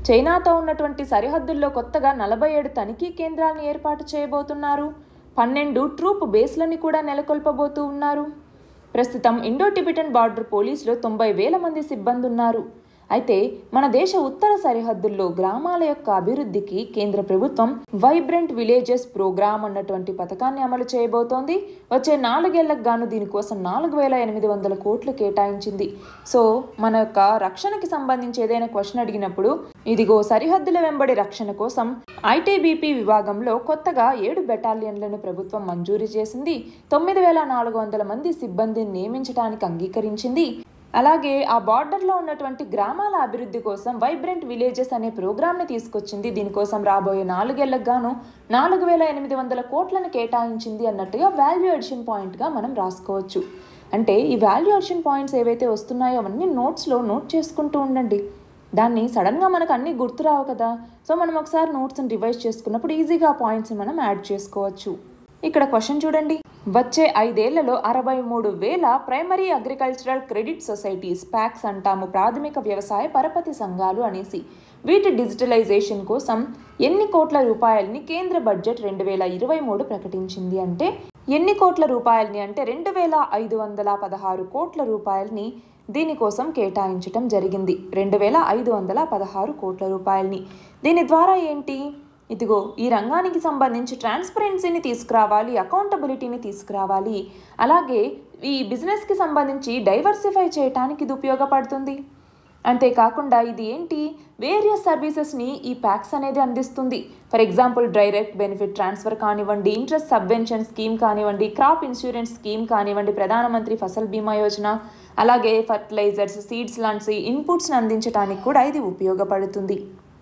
చైనాతో ఉన్నటువంటి సరిహద్దుల్లో కొత్తగా నలభై ఏడు తనిఖీ కేంద్రాలను ఏర్పాటు చేయబోతున్నారు పన్నెండు ట్రూప్ బేస్లని కూడా నెలకొల్పబోతూ ఉన్నారు ప్రస్తుతం ఇండో టిబిటన్ బార్డర్ పోలీసులో తొంభై వేల మంది సిబ్బంది ఉన్నారు అయితే మన దేశ ఉత్తర సరిహద్దుల్లో గ్రామాల యొక్క అభివృద్ధికి కేంద్ర ప్రభుత్వం వైబ్రెంట్ విలేజెస్ ప్రోగ్రామ్ అన్నటువంటి పథకాన్ని అమలు చేయబోతోంది వచ్చే నాలుగేళ్లకు గాను దీనికోసం నాలుగు వేల ఎనిమిది వందల కోట్లు కేటాయించింది సో మన యొక్క రక్షణకి సంబంధించి ఏదైనా క్వశ్చన్ అడిగినప్పుడు ఇదిగో సరిహద్దుల వెంబడి రక్షణ కోసం ఐటీబీపీ విభాగంలో కొత్తగా ఏడు బెటాలియన్లను ప్రభుత్వం మంజూరు చేసింది తొమ్మిది వేల నాలుగు వందల మంది సిబ్బందిని నియమించడానికి అంగీకరించింది అలాగే ఆ బార్డర్లో ఉన్నటువంటి గ్రామాల అభివృద్ధి కోసం వైబ్రెంట్ విలేజెస్ అనే ప్రోగ్రామ్ని తీసుకొచ్చింది దీనికోసం రాబోయే నాలుగేళ్లకు గాను నాలుగు వేల ఎనిమిది వందల కోట్లను కేటాయించింది అన్నట్టుగా వాల్యూ ఎడిషన్ పాయింట్గా మనం రాసుకోవచ్చు అంటే ఈ వాల్యూ ఎడిషన్ పాయింట్స్ ఏవైతే వస్తున్నాయో అవన్నీ నోట్స్లో నోట్ చేసుకుంటూ ఉండండి దాన్ని సడన్గా మనకు అన్నీ గుర్తురావు కదా సో మనం ఒకసారి నోట్స్ని రివైజ్ చేసుకున్నప్పుడు ఈజీగా ఆ పాయింట్స్ని మనం యాడ్ చేసుకోవచ్చు ఇక్కడ క్వశ్చన్ చూడండి వచ్చే ఐదేళ్లలో అరవై మూడు వేల primary agricultural credit societies PACS అంటాము ప్రాథమిక వ్యవసాయ పరపతి సంఘాలు అనేసి వీటి డిజిటలైజేషన్ కోసం ఎన్ని కోట్ల రూపాయలని కేంద్ర బడ్జెట్ రెండు వేల ఇరవై మూడు ప్రకటించింది అంటే ఎన్ని కోట్ల రూపాయలని అంటే రెండు వేల ఐదు వందల పదహారు కోట్ల రూపాయలని దీనికోసం కేటాయించటం జరిగింది రెండు వేల ఐదు వందల పదహారు కోట్ల రూపాయలని దీని ద్వారా ఏంటి ఇదిగో ఈ రంగానికి సంబంధించి ట్రాన్స్పరెన్సీని తీసుకురావాలి అకౌంటబిలిటీని తీసుకురావాలి అలాగే ఈ బిజినెస్కి సంబంధించి డైవర్సిఫై చేయడానికి ఇది ఉపయోగపడుతుంది అంతేకాకుండా ఇది ఏంటి వేరియస్ సర్వీసెస్ని ఈ ప్యాక్స్ అనేది అందిస్తుంది for example direct benefit transfer కానివ్వండి ఇంట్రెస్ట్ సబ్వెన్షన్ స్కీమ్ కానివ్వండి క్రాప్ ఇన్సూరెన్స్ స్కీమ్ కానివ్వండి ప్రధానమంత్రి ఫసల్ బీమా యోజన అలాగే ఫర్టిలైజర్స్ సీడ్స్ లాంటి ఇన్పుట్స్ని అందించడానికి కూడా ఇది ఉపయోగపడుతుంది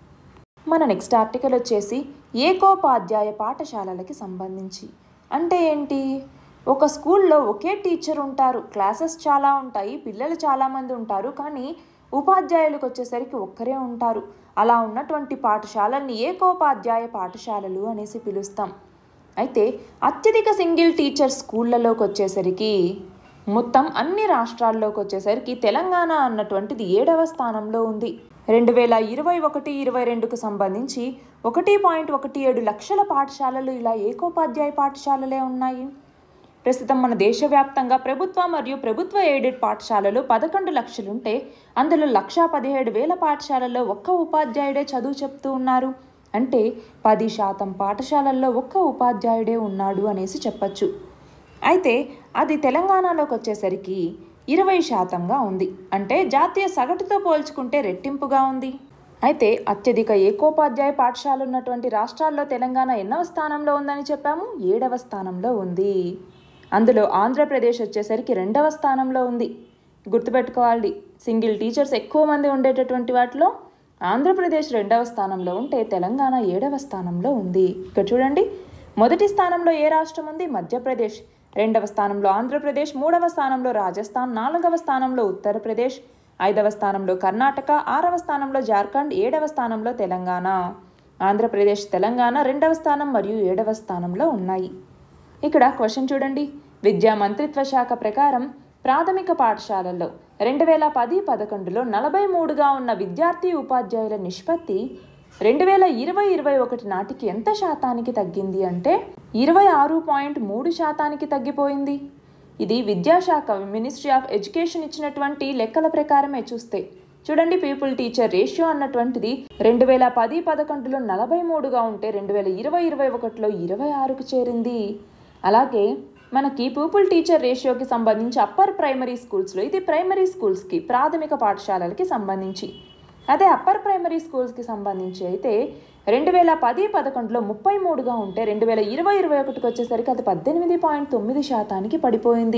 మన నెక్స్ట్ ఆర్టికల్ వచ్చేసి ఏకోపాధ్యాయ పాఠశాలలకి సంబంధించి అంటే ఏంటి ఒక స్కూల్లో ఒకే టీచర్ ఉంటారు క్లాసెస్ చాలా ఉంటాయి పిల్లలు చాలామంది ఉంటారు కానీ ఉపాధ్యాయులకు వచ్చేసరికి ఒక్కరే ఉంటారు అలా ఉన్నటువంటి పాఠశాలల్ని ఏకోపాధ్యాయ పాఠశాలలు అనేసి పిలుస్తాం అయితే అత్యధిక సింగిల్ టీచర్ స్కూళ్ళలోకి వచ్చేసరికి మొత్తం అన్ని రాష్ట్రాల్లోకి వచ్చేసరికి తెలంగాణ అన్నటువంటిది ఏడవ స్థానంలో ఉంది రెండు వేల ఇరవై ఒకటి ఇరవై రెండుకు సంబంధించి ఒకటి పాయింట్ ఒకటి ఏడు లక్షల పాఠశాలలు ఇలా ఏకోపాధ్యాయ పాఠశాలలే ఉన్నాయి ప్రస్తుతం మన దేశవ్యాప్తంగా ప్రభుత్వ మరియు ప్రభుత్వ ఎయిడెడ్ పాఠశాలలు పదకొండు లక్షలుంటే అందులో లక్షా పదిహేడు వేల పాఠశాలల్లో ఒక్క ఉపాధ్యాయుడే చదువు చెప్తూ ఉన్నారు అంటే పది శాతం పాఠశాలల్లో ఒక్క ఉపాధ్యాయుడే ఉన్నాడు అనేసి చెప్పచ్చు అయితే అది తెలంగాణలోకి వచ్చేసరికి ఇరవై శాతంగా ఉంది అంటే జాతీయ సగటుతో పోల్చుకుంటే రెట్టింపుగా ఉంది అయితే అత్యధిక ఏకోపాధ్యాయ పాఠశాల ఉన్నటువంటి రాష్ట్రాల్లో తెలంగాణ ఎన్నవ స్థానంలో ఉందని చెప్పాము ఏడవ స్థానంలో ఉంది అందులో ఆంధ్రప్రదేశ్ వచ్చేసరికి రెండవ స్థానంలో ఉంది గుర్తుపెట్టుకోవాలి సింగిల్ టీచర్స్ ఎక్కువ మంది ఉండేటటువంటి వాటిలో ఆంధ్రప్రదేశ్ రెండవ స్థానంలో ఉంటే తెలంగాణ ఏడవ స్థానంలో ఉంది ఇక్కడ చూడండి మొదటి స్థానంలో ఏ రాష్ట్రం ఉంది మధ్యప్రదేశ్ రెండవ స్థానంలో ఆంధ్రప్రదేశ్ మూడవ స్థానంలో రాజస్థాన్ నాలుగవ స్థానంలో ఉత్తరప్రదేశ్ ఐదవ స్థానంలో కర్ణాటక ఆరవ స్థానంలో జార్ఖండ్ ఏడవ స్థానంలో తెలంగాణ ఆంధ్రప్రదేశ్ తెలంగాణ రెండవ స్థానం మరియు ఏడవ స్థానంలో ఉన్నాయి ఇక్కడ క్వశ్చన్ చూడండి విద్యా మంత్రిత్వ శాఖ ప్రకారం ప్రాథమిక పాఠశాలల్లో రెండు వేల పది పదకొండులో నలభై మూడుగా ఉన్న విద్యార్థి ఉపాధ్యాయుల నిష్పత్తి రెండు వేల ఇరవై ఇరవై ఒకటి నాటికి ఎంత శాతానికి తగ్గింది అంటే ఇరవై ఆరు పాయింట్ మూడు శాతానికి తగ్గిపోయింది ఇది విద్యాశాఖ మినిస్ట్రీ ఆఫ్ ఎడ్యుకేషన్ ఇచ్చినటువంటి లెక్కల ప్రకారమే చూస్తే చూడండి పీపుల్ టీచర్ రేషియో అన్నటువంటిది రెండు వేల పది పదకొండులో నలభై మూడుగా ఉంటే రెండు వేల ఇరవై ఇరవై ఒకటిలో ఇరవై ఆరుకు చేరింది అలాగే మనకి పీపుల్ టీచర్ రేషియోకి సంబంధించి అప్పర్ ప్రైమరీ స్కూల్స్లో ఇది ప్రైమరీ స్కూల్స్కి ప్రాథమిక పాఠశాలలకి సంబంధించి అదే అప్పర్ ప్రైమరీ స్కూల్స్కి సంబంధించి అయితే రెండు వేల పది పదకొండులో ముప్పై మూడుగా ఉంటే రెండు వేల ఇరవై ఇరవై ఒకటికి వచ్చేసరికి అది పద్దెనిమిది పాయింట్ తొమ్మిది శాతానికి పడిపోయింది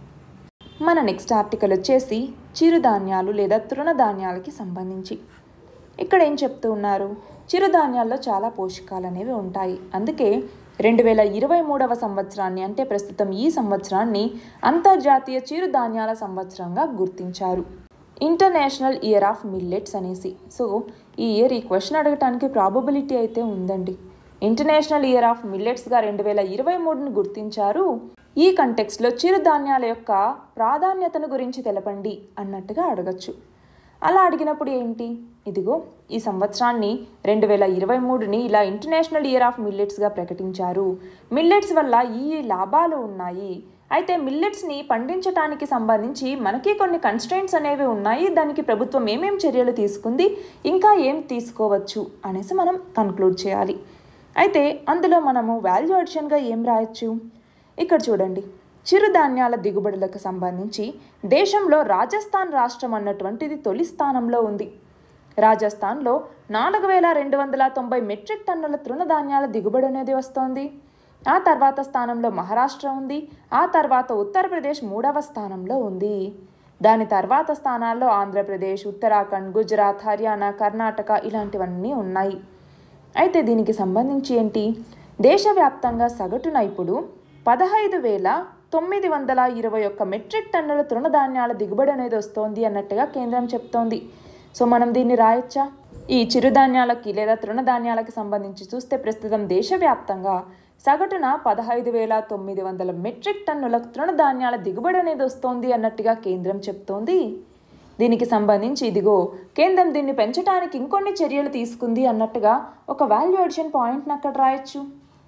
మన నెక్స్ట్ ఆర్టికల్ వచ్చేసి చిరుధాన్యాలు లేదా తృణధాన్యాలకి సంబంధించి ఇక్కడ ఏం చెప్తూ ఉన్నారు చిరుధాన్యాల్లో చాలా పోషకాలు అనేవి ఉంటాయి అందుకే రెండు వేల ఇరవై మూడవ సంవత్సరాన్ని అంటే ప్రస్తుతం ఈ సంవత్సరాన్ని అంతర్జాతీయ చిరుధాన్యాల సంవత్సరంగా గుర్తించారు ఇంటర్నేషనల్ ఇయర్ ఆఫ్ మిల్లెట్స్ అనేసి సో ఈ ఇయర్ ఈ క్వశ్చన్ అడగటానికి ప్రాబబిలిటీ అయితే ఉందండి ఇంటర్నేషనల్ ఇయర్ ఆఫ్ మిల్లెట్స్గా రెండు వేల ఇరవై మూడును గుర్తించారు ఈ కంటెక్స్లో చిరుధాన్యాల యొక్క ప్రాధాన్యతను గురించి తెలపండి అన్నట్టుగా అడగచ్చు అలా అడిగినప్పుడు ఏంటి ఇదిగో ఈ సంవత్సరాన్ని రెండు వేల ఇరవై మూడుని ఇలా ఇంటర్నేషనల్ ఇయర్ ఆఫ్ మిల్లెట్స్గా ప్రకటించారు మిల్లెట్స్ వల్ల ఈ లాభాలు ఉన్నాయి అయితే మిల్లెట్స్ని పండించడానికి సంబంధించి మనకి కొన్ని కన్స్ట్రెంట్స్ అనేవి ఉన్నాయి దానికి ప్రభుత్వం ఏమేం చర్యలు తీసుకుంది ఇంకా ఏం తీసుకోవచ్చు అనేసి మనం కన్క్లూడ్ చేయాలి అయితే అందులో మనము వాల్యూ అడిషన్గా ఏం రాయొచ్చు ఇక్కడ చూడండి చిరుధాన్యాల దిగుబడులకు సంబంధించి దేశంలో రాజస్థాన్ రాష్ట్రం అన్నటువంటిది తొలి స్థానంలో ఉంది రాజస్థాన్లో నాలుగు వేల రెండు వందల తొంభై మెట్రిక్ టన్నుల తృణధాన్యాల దిగుబడి అనేది వస్తోంది ఆ తర్వాత స్థానంలో మహారాష్ట్ర ఉంది ఆ తర్వాత ఉత్తరప్రదేశ్ మూడవ స్థానంలో ఉంది దాని తర్వాత స్థానాల్లో ఆంధ్రప్రదేశ్ ఉత్తరాఖండ్ గుజరాత్ హర్యానా కర్ణాటక ఇలాంటివన్నీ ఉన్నాయి అయితే దీనికి సంబంధించి ఏంటి దేశవ్యాప్తంగా సగటున ఇప్పుడు పదహైదు వేల తొమ్మిది వందల ఇరవై ఒక్క మెట్రిక్ టన్నుల తృణధాన్యాల దిగుబడి అనేది వస్తోంది అన్నట్టుగా కేంద్రం చెప్తోంది సో మనం దీన్ని రాయొచ్చా ఈ చిరుధాన్యాలకి లేదా తృణధాన్యాలకి సంబంధించి చూస్తే ప్రస్తుతం దేశవ్యాప్తంగా సగటున పదహైదు వేల తొమ్మిది వందల మెట్రిక్ టన్నుల తృణధాన్యాల దిగుబడి అనేది వస్తోంది అన్నట్టుగా కేంద్రం చెప్తోంది దీనికి సంబంధించి ఇదిగో కేంద్రం దీన్ని పెంచడానికి ఇంకొన్ని చర్యలు తీసుకుంది అన్నట్టుగా ఒక వాల్యూ అడిషన్ పాయింట్ని అక్కడ రాయొచ్చు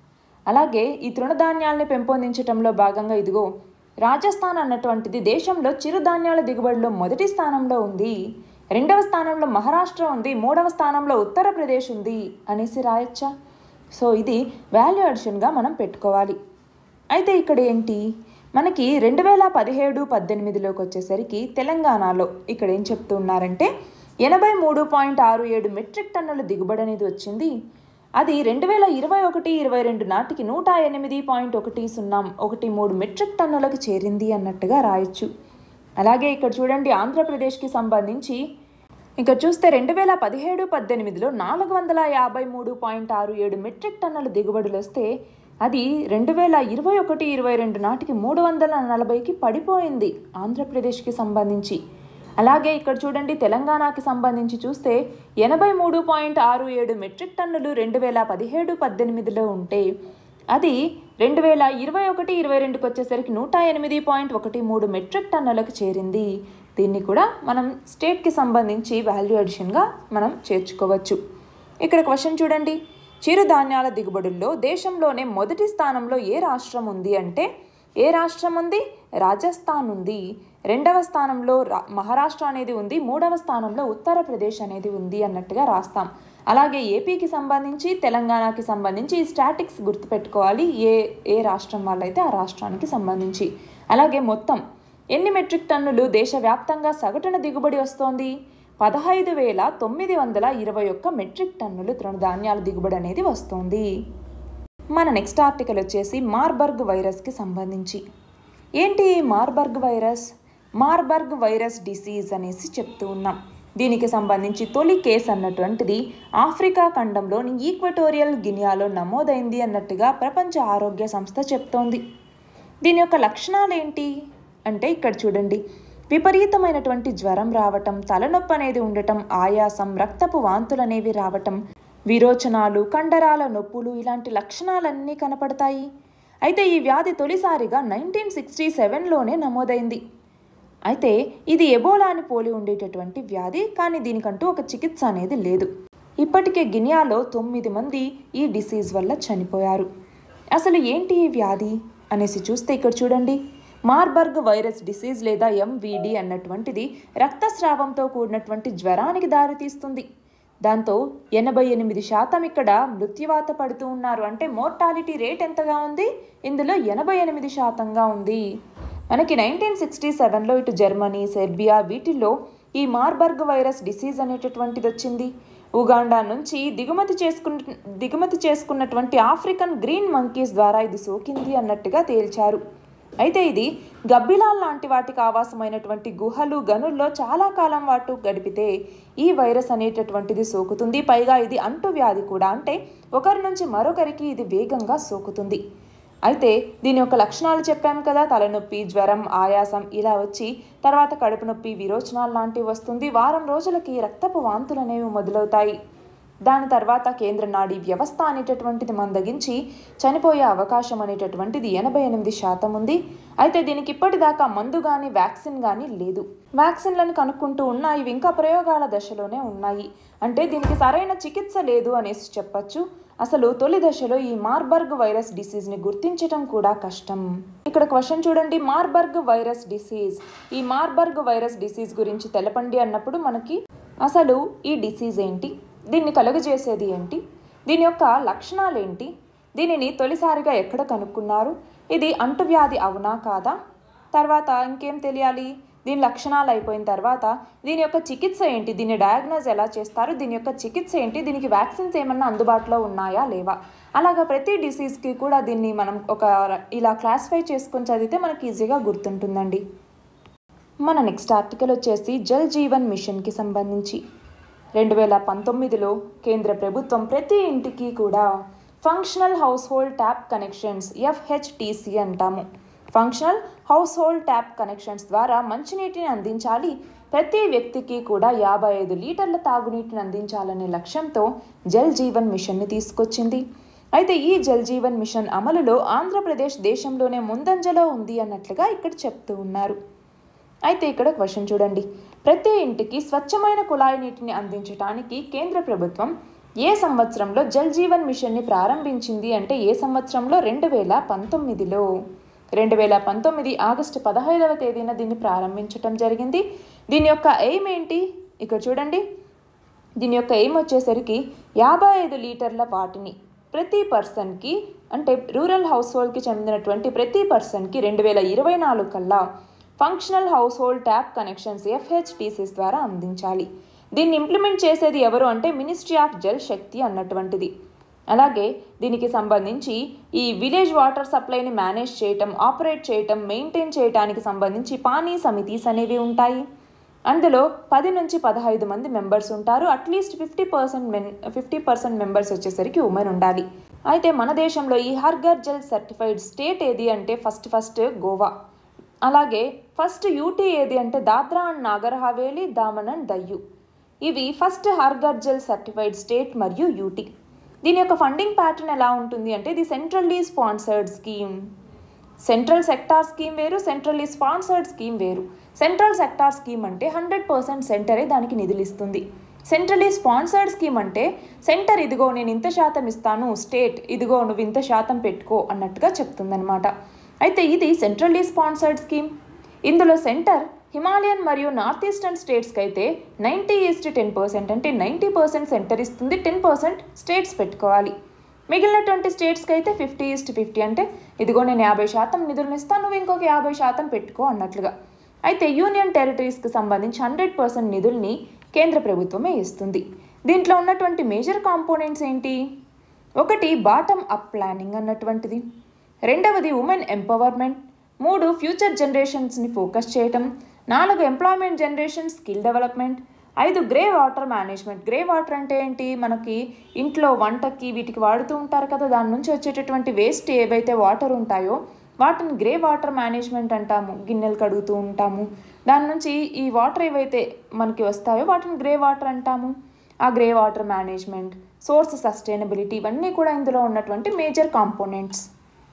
అలాగే ఈ తృణధాన్యాల్ని పెంపొందించడంలో భాగంగా ఇదిగో రాజస్థాన్ అన్నటువంటిది దేశంలో చిరుధాన్యాల దిగుబడిలో మొదటి స్థానంలో ఉంది రెండవ స్థానంలో మహారాష్ట్ర ఉంది మూడవ స్థానంలో ఉత్తరప్రదేశ్ ఉంది అనేసి రాయొచ్చా సో ఇది వాల్యూ అడిషన్గా మనం పెట్టుకోవాలి అయితే ఇక్కడ ఏంటి మనకి రెండు వేల పదిహేడు పద్దెనిమిదిలోకి వచ్చేసరికి తెలంగాణలో ఇక్కడ ఏం చెప్తున్నారంటే ఎనభై మూడు పాయింట్ ఆరు ఏడు మెట్రిక్ టన్నుల దిగుబడి అనేది వచ్చింది అది రెండు వేల ఇరవై ఒకటి ఇరవై రెండు నాటికి నూట ఎనిమిది పాయింట్ ఒకటి సున్నా ఒకటి మూడు మెట్రిక్ టన్నులకు చేరింది అన్నట్టుగా రాయొచ్చు అలాగే ఇక్కడ చూడండి ఆంధ్రప్రదేశ్కి సంబంధించి ఇక్కడ చూస్తే రెండు వేల పదిహేడు పద్దెనిమిదిలో నాలుగు వందల యాభై మూడు పాయింట్ ఆరు ఏడు మెట్రిక్ టన్నుల దిగుబడులు వస్తే అది రెండు వేల ఇరవై ఒకటి ఇరవై రెండు నాటికి మూడు వందల నలభైకి పడిపోయింది ఆంధ్రప్రదేశ్కి సంబంధించి అలాగే ఇక్కడ చూడండి తెలంగాణకి సంబంధించి చూస్తే ఎనభై మూడు పాయింట్ ఆరు ఏడు మెట్రిక్ టన్నులు రెండు వేల పదిహేడు పద్దెనిమిదిలో ఉంటే అది రెండు వేల ఇరవై ఒకటి ఇరవై రెండుకి వచ్చేసరికి నూట ఎనిమిది పాయింట్ ఒకటి మూడు మెట్రిక్ టన్నులకు చేరింది దీన్ని కూడా మనం స్టేట్కి సంబంధించి వాల్యూ అడిషన్గా మనం చేర్చుకోవచ్చు ఇక్కడ క్వశ్చన్ చూడండి చిరుధాన్యాల దిగుబడుల్లో దేశంలోనే మొదటి స్థానంలో ఏ రాష్ట్రం ఉంది అంటే ఏ రాష్ట్రం ఉంది రాజస్థాన్ ఉంది రెండవ స్థానంలో రా మహారాష్ట్ర అనేది ఉంది మూడవ స్థానంలో ఉత్తరప్రదేశ్ అనేది ఉంది అన్నట్టుగా రాస్తాం అలాగే ఏపీకి సంబంధించి తెలంగాణకి సంబంధించి ఈ స్టాటిక్స్ గుర్తుపెట్టుకోవాలి ఏ ఏ రాష్ట్రం వాళ్ళైతే ఆ రాష్ట్రానికి సంబంధించి అలాగే మొత్తం ఎన్ని మెట్రిక్ టన్నులు దేశవ్యాప్తంగా సగటున దిగుబడి వస్తోంది పదహైదు వేల తొమ్మిది వందల ఇరవై ఒక్క మెట్రిక్ టన్నులు తృణధాన్యాల దిగుబడి అనేది వస్తోంది మన నెక్స్ట్ ఆర్టికల్ వచ్చేసి మార్బర్గ్ వైరస్కి సంబంధించి ఏంటి ఈ Marburg virus Marburg virus disease అనేసి చెప్తూ ఉన్నాం దీనికి సంబంధించి తొలి కేసు అన్నటువంటిది ఆఫ్రికా ఖండంలోని ఈక్వటోరియల్ గినియాలో నమోదైంది అన్నట్టుగా ప్రపంచ ఆరోగ్య సంస్థ చెప్తోంది దీని యొక్క లక్షణాలు ఏంటి అంటే ఇక్కడ చూడండి విపరీతమైనటువంటి జ్వరం రావటం తలనొప్పి అనేది ఉండటం ఆయాసం రక్తపు వాంతులు అనేవి రావటం విరోచనాలు కండరాల నొప్పులు ఇలాంటి లక్షణాలన్నీ కనపడతాయి అయితే ఈ వ్యాధి తొలిసారిగా నైన్టీన్ సిక్స్టీ సెవెన్లోనే నమోదైంది అయితే ఇది ఎబోలాని పోలి ఉండేటటువంటి వ్యాధి కానీ దీనికంటూ ఒక చికిత్స అనేది లేదు ఇప్పటికే గినియాలో తొమ్మిది మంది ఈ డిసీజ్ వల్ల చనిపోయారు అసలు ఏంటి ఈ వ్యాధి అనేసి చూస్తే ఇక్కడ చూడండి మార్బర్గ్ వైరస్ డిసీజ్ లేదా ఎంవిడి అన్నటువంటిది రక్తస్రావంతో కూడినటువంటి జ్వరానికి దారితీస్తుంది దాంతో ఎనభై ఎనిమిది శాతం ఇక్కడ మృత్యువాత పడుతూ ఉన్నారు అంటే మోర్టాలిటీ రేట్ ఎంతగా ఉంది ఇందులో ఎనభై ఎనిమిది శాతంగా ఉంది మనకి నైన్టీన్ సిక్స్టీ సెవెన్లో ఇటు జర్మనీ సెర్బియా వీటిల్లో ఈ మార్బర్గ్ వైరస్ డిసీజ్ అనేటటువంటిది వచ్చింది ఉగాండా నుంచి దిగుమతి చేసుకున్న దిగుమతి చేసుకున్నటువంటి ఆఫ్రికన్ గ్రీన్ మంకీస్ ద్వారా ఇది సోకింది అన్నట్టుగా తేల్చారు అయితే ఇది గబ్బిలాల్ లాంటి వాటికి ఆవాసమైనటువంటి గుహలు గనుల్లో చాలా కాలం వాటు గడిపితే ఈ వైరస్ అనేటటువంటిది సోకుతుంది పైగా ఇది అంటువ్యాధి కూడా అంటే ఒకరి నుంచి మరొకరికి ఇది వేగంగా సోకుతుంది అయితే దీని యొక్క లక్షణాలు చెప్పాం కదా తలనొప్పి జ్వరం ఆయాసం ఇలా వచ్చి తర్వాత కడుపు నొప్పి విరోచనాలు లాంటివి వస్తుంది వారం రోజులకి రక్తపు వాంతులు అనేవి మొదలవుతాయి దాని తర్వాత కేంద్ర నాడీ వ్యవస్థ అనేటటువంటిది మందగించి చనిపోయే అవకాశం అనేటటువంటిది ఎనభై ఎనిమిది శాతం ఉంది అయితే దీనికి ఇప్పటిదాకా మందు కానీ వ్యాక్సిన్ కానీ లేదు వ్యాక్సిన్లను కనుక్కుంటూ ఉన్నా ఇవి ఇంకా ప్రయోగాల దశలోనే ఉన్నాయి అంటే దీనికి సరైన చికిత్స లేదు అనేసి చెప్పచ్చు అసలు తొలి దశలో ఈ మార్బర్గ్ వైరస్ డిసీజ్ని గుర్తించడం కూడా కష్టం ఇక్కడ క్వశ్చన్ చూడండి మార్బర్గ్ వైరస్ డిసీజ్ ఈ మార్బర్గ్ వైరస్ డిసీజ్ గురించి తెలపండి అన్నప్పుడు మనకి అసలు ఈ డిసీజ్ ఏంటి దీన్ని కలుగజేసేది ఏంటి దీని యొక్క లక్షణాలు ఏంటి దీనిని తొలిసారిగా ఎక్కడ కనుక్కున్నారు ఇది అంటువ్యాధి అవునా కాదా తర్వాత ఇంకేం తెలియాలి దీని లక్షణాలు అయిపోయిన తర్వాత దీని యొక్క చికిత్స ఏంటి దీన్ని డయాగ్నోజ్ ఎలా చేస్తారు దీని యొక్క చికిత్స ఏంటి దీనికి వ్యాక్సిన్స్ ఏమన్నా అందుబాటులో ఉన్నాయా లేవా అలాగా ప్రతి డిసీజ్కి కూడా దీన్ని మనం ఒక ఇలా క్లాసిఫై చేసుకొని చదివితే మనకి ఈజీగా గుర్తుంటుందండి మన నెక్స్ట్ ఆర్టికల్ వచ్చేసి జల్ జీవన్ మిషన్కి సంబంధించి రెండు వేల పంతొమ్మిదిలో కేంద్ర ప్రభుత్వం ప్రతి ఇంటికి కూడా functional household tap connections FHTC అంటాము functional household tap connections ద్వారా మంచినీటిని అందించాలి ప్రతి వ్యక్తికి కూడా యాభై ఐదు లీటర్ల తాగునీటిని అందించాలనే లక్ష్యంతో జల్ జీవన్ మిషన్ని తీసుకొచ్చింది అయితే ఈ జల్ జీవన్ మిషన్ అమలులో ఆంధ్రప్రదేశ్ దేశంలోనే ముందంజలో ఉంది అన్నట్లుగా ఇక్కడ చెప్తూ ఉన్నారు అయితే ఇక్కడ క్వశ్చన్ చూడండి ప్రతి ఇంటికి స్వచ్ఛమైన కుళాయి నీటిని అందించడానికి కేంద్ర ప్రభుత్వం ఏ సంవత్సరంలో జల్ జీవన్ మిషన్ని ప్రారంభించింది అంటే ఏ సంవత్సరంలో రెండు వేల పంతొమ్మిదిలో రెండు వేల పంతొమ్మిది ఆగస్టు పదహైదవ తేదీన దీన్ని ప్రారంభించటం జరిగింది దీని యొక్క ఎయిమ్ ఏంటి ఇక్కడ చూడండి దీని యొక్క ఎయిమ్ వచ్చేసరికి యాభై ఐదు లీటర్ల వాటిని ప్రతి పర్సన్కి అంటే రూరల్ హౌస్ హోల్డ్కి చెందినటువంటి ప్రతి పర్సన్కి రెండు వేల ఇరవై నాలుగు కల్లా functional household tap connections FHTCs ద్వారా అందించాలి దీన్ని ఇంప్లిమెంట్ చేసేది ఎవరు అంటే మినిస్ట్రీ ఆఫ్ జల్ శక్తి అన్నటువంటిది అలాగే దీనికి సంబంధించి ఈ విలేజ్ వాటర్ సప్లైని మేనేజ్ చేయటం ఆపరేట్ చేయటం మెయింటైన్ చేయటానికి సంబంధించి పానీ సమితీస్ అనేవి ఉంటాయి అందులో పది నుంచి పదహైదు మంది మెంబర్స్ ఉంటారు at least fifty percent men fifty percent members వచ్చేసరికి ఉమెన్ ఉండాలి అయితే మన దేశంలో ఈ హర్ఘర్ జల్ సర్టిఫైడ్ స్టేట్ ఏది అంటే ఫస్ట్ ఫస్ట్ గోవా అలాగే ఫస్ట్ యూటీ ఏది అంటే దాద్రా అండ్ నాగర్ హవేలీ దామన్ అండ్ దయ్యు ఇవి ఫస్ట్ హర్ఘర్ జల్ సర్టిఫైడ్ స్టేట్ మరియు యూటీ దీని యొక్క ఫండింగ్ ప్యాటర్న్ ఎలా ఉంటుంది అంటే ఇది centrally sponsored scheme central sector scheme వేరు సెంట్రల్లీ స్పాన్సర్డ్ స్కీమ్ వేరు సెంట్రల్ సెక్టార్ స్కీమ్ అంటే హండ్రెడ్ పర్సెంట్ సెంటరే దానికి నిధులు ఇస్తుంది సెంట్రల్లీ స్పాన్సర్డ్ స్కీమ్ అంటే సెంటర్ ఇదిగో నేను ఇంత శాతం ఇస్తాను స్టేట్ ఇదిగో నువ్వు ఇంత శాతం పెట్టుకో అన్నట్టుగా చెప్తుందనమాట అయితే ఇది సెంట్రల్లీ స్పాన్సర్డ్ స్కీమ్ ఇందులో సెంటర్ హిమాలయన్ మరియు నార్త్ ఈస్టర్న్ స్టేట్స్కి అయితే నైంటీ ఈస్ట్ టెన్ పర్సెంట్ అంటే నైంటీ పర్సెంట్ సెంటర్ ఇస్తుంది టెన్ పర్సెంట్ స్టేట్స్ పెట్టుకోవాలి మిగిలినటువంటి స్టేట్స్కి అయితే ఫిఫ్టీ ఈస్ట్ ఫిఫ్టీ అంటే ఇదిగో నేను యాభై శాతం నిధులను ఇస్తాను నువ్వు ఇంకొక యాభై శాతం పెట్టుకో అన్నట్లుగా అయితే యూనియన్ టెరిటరీస్కి సంబంధించి హండ్రెడ్ పర్సెంట్ నిధుల్ని కేంద్ర ప్రభుత్వమే ఇస్తుంది దీంట్లో ఉన్నటువంటి మేజర్ కాంపోనెంట్స్ ఏంటి ఒకటి బాటమ్ అప్ ప్లానింగ్ అన్నటువంటిది రెండవది ఉమెన్ ఎంపవర్మెంట్ మూడు ఫ్యూచర్ జనరేషన్స్ని ఫోకస్ చేయటం నాలుగు ఎంప్లాయ్మెంట్ జనరేషన్ స్కిల్ డెవలప్మెంట్ ఐదు grey water management grey water అంటే ఏంటి మనకి ఇంట్లో వంటకి వీటికి వాడుతూ ఉంటారు కదా దాని నుంచి వచ్చేటటువంటి వేస్ట్ ఏవైతే వాటర్ ఉంటాయో వాటిని గ్రే వాటర్ మేనేజ్మెంట్ అంటాము గిన్నెలు కడుగుతూ ఉంటాము దాని నుంచి ఈ వాటర్ ఏవైతే మనకి వస్తాయో వాటిని గ్రే వాటర్ అంటాము ఆ grey water management source sustainability ఇవన్నీ కూడా ఇందులో ఉన్నటువంటి మేజర్ కాంపోనెంట్స్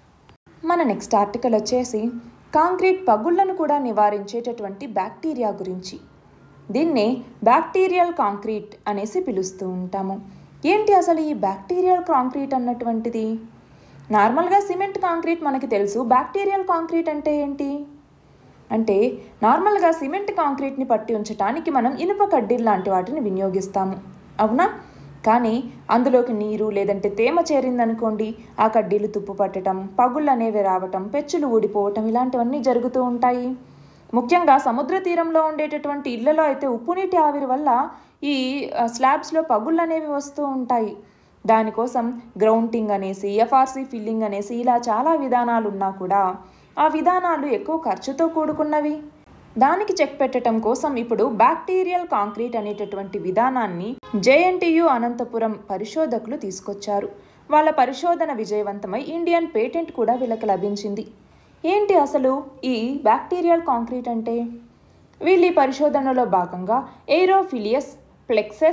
మన నెక్స్ట్ ఆర్టికల్ వచ్చేసి కాంక్రీట్ పగుళ్లను కూడా నివారించేటటువంటి బ్యాక్టీరియా గురించి దీన్నే బ్యాక్టీరియల్ కాంక్రీట్ అనేసి పిలుస్తూ ఉంటాము ఏంటి అసలు ఈ బ్యాక్టీరియల్ కాంక్రీట్ అన్నటువంటిది నార్మల్గా సిమెంట్ కాంక్రీట్ మనకి తెలుసు బ్యాక్టీరియల్ కాంక్రీట్ అంటే ఏంటి అంటే నార్మల్గా సిమెంట్ కాంక్రీట్ని పట్టి ఉంచడానికి మనం ఇనుప కడ్డీలు లాంటి వాటిని వినియోగిస్తాము అవునా కానీ అందులోకి నీరు లేదంటే తేమ చేరిందనుకోండి ఆ కడ్డీలు తుప్పు పట్టడం పగుళ్ళు అనేవి రావటం పెచ్చులు ఊడిపోవటం ఇలాంటివన్నీ జరుగుతూ ఉంటాయి ముఖ్యంగా సముద్ర తీరంలో ఉండేటటువంటి ఇళ్లలో అయితే ఉప్పు నీటి ఆవిరి వల్ల ఈ ఆ, స్లాబ్స్లో పగుళ్ళు అనేవి వస్తూ ఉంటాయి దానికోసం గ్రౌంటింగ్ అనేసి ఎఫ్ఆర్సి ఫిల్లింగ్ అనేసి ఇలా చాలా విధానాలు ఉన్నా కూడా ఆ విధానాలు ఎక్కువ ఖర్చుతో కూడుకున్నవి దానికి చెక్ పెట్టడం కోసం ఇప్పుడు బ్యాక్టీరియల్ కాంక్రీట్ అనేటటువంటి విధానాన్ని జేఎన్టీయు అనంతపురం పరిశోధకులు తీసుకొచ్చారు వాళ్ళ పరిశోధన విజయవంతమై ఇండియన్ పేటెంట్ కూడా వీళ్ళకి లభించింది ఏంటి అసలు ఈ బ్యాక్టీరియల్ కాంక్రీట్ అంటే వీళ్ళు ఈ పరిశోధనలో భాగంగా ఎయిరోఫిలియస్ ప్లెక్సెస్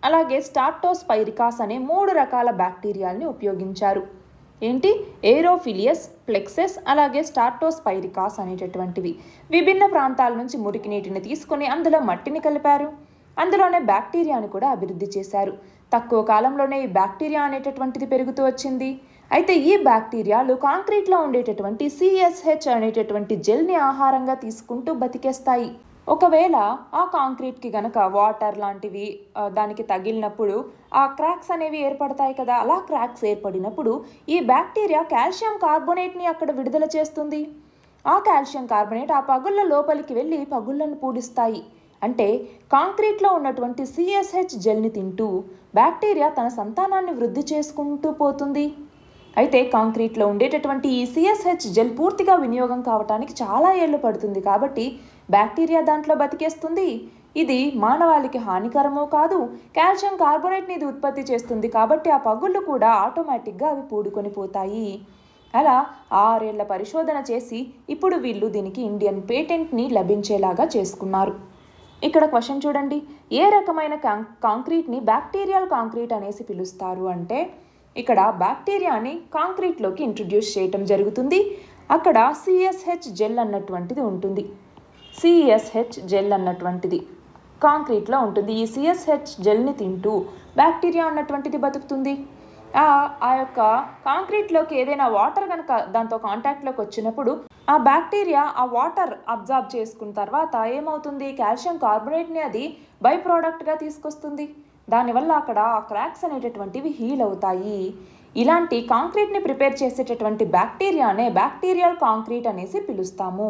అలాగే స్టార్టోస్పైరికాస్ అనే మూడు రకాల బ్యాక్టీరియాల్ని ఉపయోగించారు ఏంటి ఏరోఫిలియస్ ప్లెక్సెస్ అలాగే స్టార్టోస్పైరికాస్ అనేటటువంటివి విభిన్న ప్రాంతాల నుంచి మురికి నీటిని తీసుకొని అందులో మట్టిని కలిపారు అందులోనే బ్యాక్టీరియాని కూడా అభివృద్ధి చేశారు తక్కువ కాలంలోనే ఈ బ్యాక్టీరియా అనేటటువంటిది పెరుగుతూ వచ్చింది అయితే ఈ బ్యాక్టీరియాలు కాంక్రీట్లో ఉండేటటువంటి సిఎస్హెచ్ అనేటటువంటి జెల్ని ఆహారంగా తీసుకుంటూ బతికేస్తాయి ఒకవేళ ఆ కాంక్రీట్కి గనక వాటర్ లాంటివి ఆ, దానికి తగిలినప్పుడు ఆ క్రాక్స్ అనేవి ఏర్పడతాయి కదా అలా క్రాక్స్ ఏర్పడినప్పుడు ఈ బ్యాక్టీరియా కాల్షియం కార్బోనేట్ని అక్కడ విడుదల చేస్తుంది ఆ కాల్షియం కార్బోనేట్ ఆ పగుళ్ళ లోపలికి వెళ్ళి పగుళ్ళను పూడిస్తాయి అంటే కాంక్రీట్లో ఉన్నటువంటి సిఎస్హెచ్ జెల్ని తింటూ బ్యాక్టీరియా తన సంతానాన్ని వృద్ధి చేసుకుంటూ పోతుంది అయితే కాంక్రీట్లో ఉండేటటువంటి ఈ సిఎస్హెచ్ జెల్ పూర్తిగా వినియోగం కావటానికి చాలా ఏళ్ళు పడుతుంది కాబట్టి బ్యాక్టీరియా దాంట్లో బతికేస్తుంది ఇది మానవాళికి హానికరమూ కాదు కాల్షియం కార్బోనేట్ని ఇది ఉత్పత్తి చేస్తుంది కాబట్టి ఆ పగుళ్ళు కూడా ఆటోమేటిక్గా అవి పూడుకొని పోతాయి అలా ఆరేళ్ల పరిశోధన చేసి ఇప్పుడు వీళ్ళు దీనికి ఇండియన్ పేటెంట్ని లభించేలాగా చేసుకున్నారు ఇక్కడ క్వశ్చన్ చూడండి ఏ రకమైన కాం కాంక్రీట్ని బ్యాక్టీరియల్ కాంక్రీట్ అనేసి పిలుస్తారు అంటే ఇక్కడ బ్యాక్టీరియాని కాంక్రీట్లోకి ఇంట్రడ్యూస్ చేయటం జరుగుతుంది అక్కడ సిఎస్హెచ్ జెల్ అన్నటువంటిది ఉంటుంది సిఎస్హెచ్ జెల్ అన్నటువంటిది కాంక్రీట్లో ఉంటుంది ఈ సిఎస్హెచ్ జెల్ని తింటూ బ్యాక్టీరియా అన్నటువంటిది బతుకుతుంది ఆ ఆ యొక్క కాంక్రీట్లోకి ఏదైనా వాటర్ కనుక దాంతో కాంటాక్ట్లోకి వచ్చినప్పుడు ఆ బ్యాక్టీరియా ఆ వాటర్ అబ్జార్బ్ చేసుకున్న తర్వాత ఏమవుతుంది కాల్షియం కార్బోనేట్ని అది బై ప్రోడక్ట్గా తీసుకొస్తుంది దానివల్ల అక్కడ ఆ క్రాక్స్ అనేటటువంటివి హీల్ అవుతాయి ఇలాంటి కాంక్రీట్ని ప్రిపేర్ చేసేటటువంటి బ్యాక్టీరియానే బ్యాక్టీరియల్ కాంక్రీట్ అనేసి పిలుస్తాము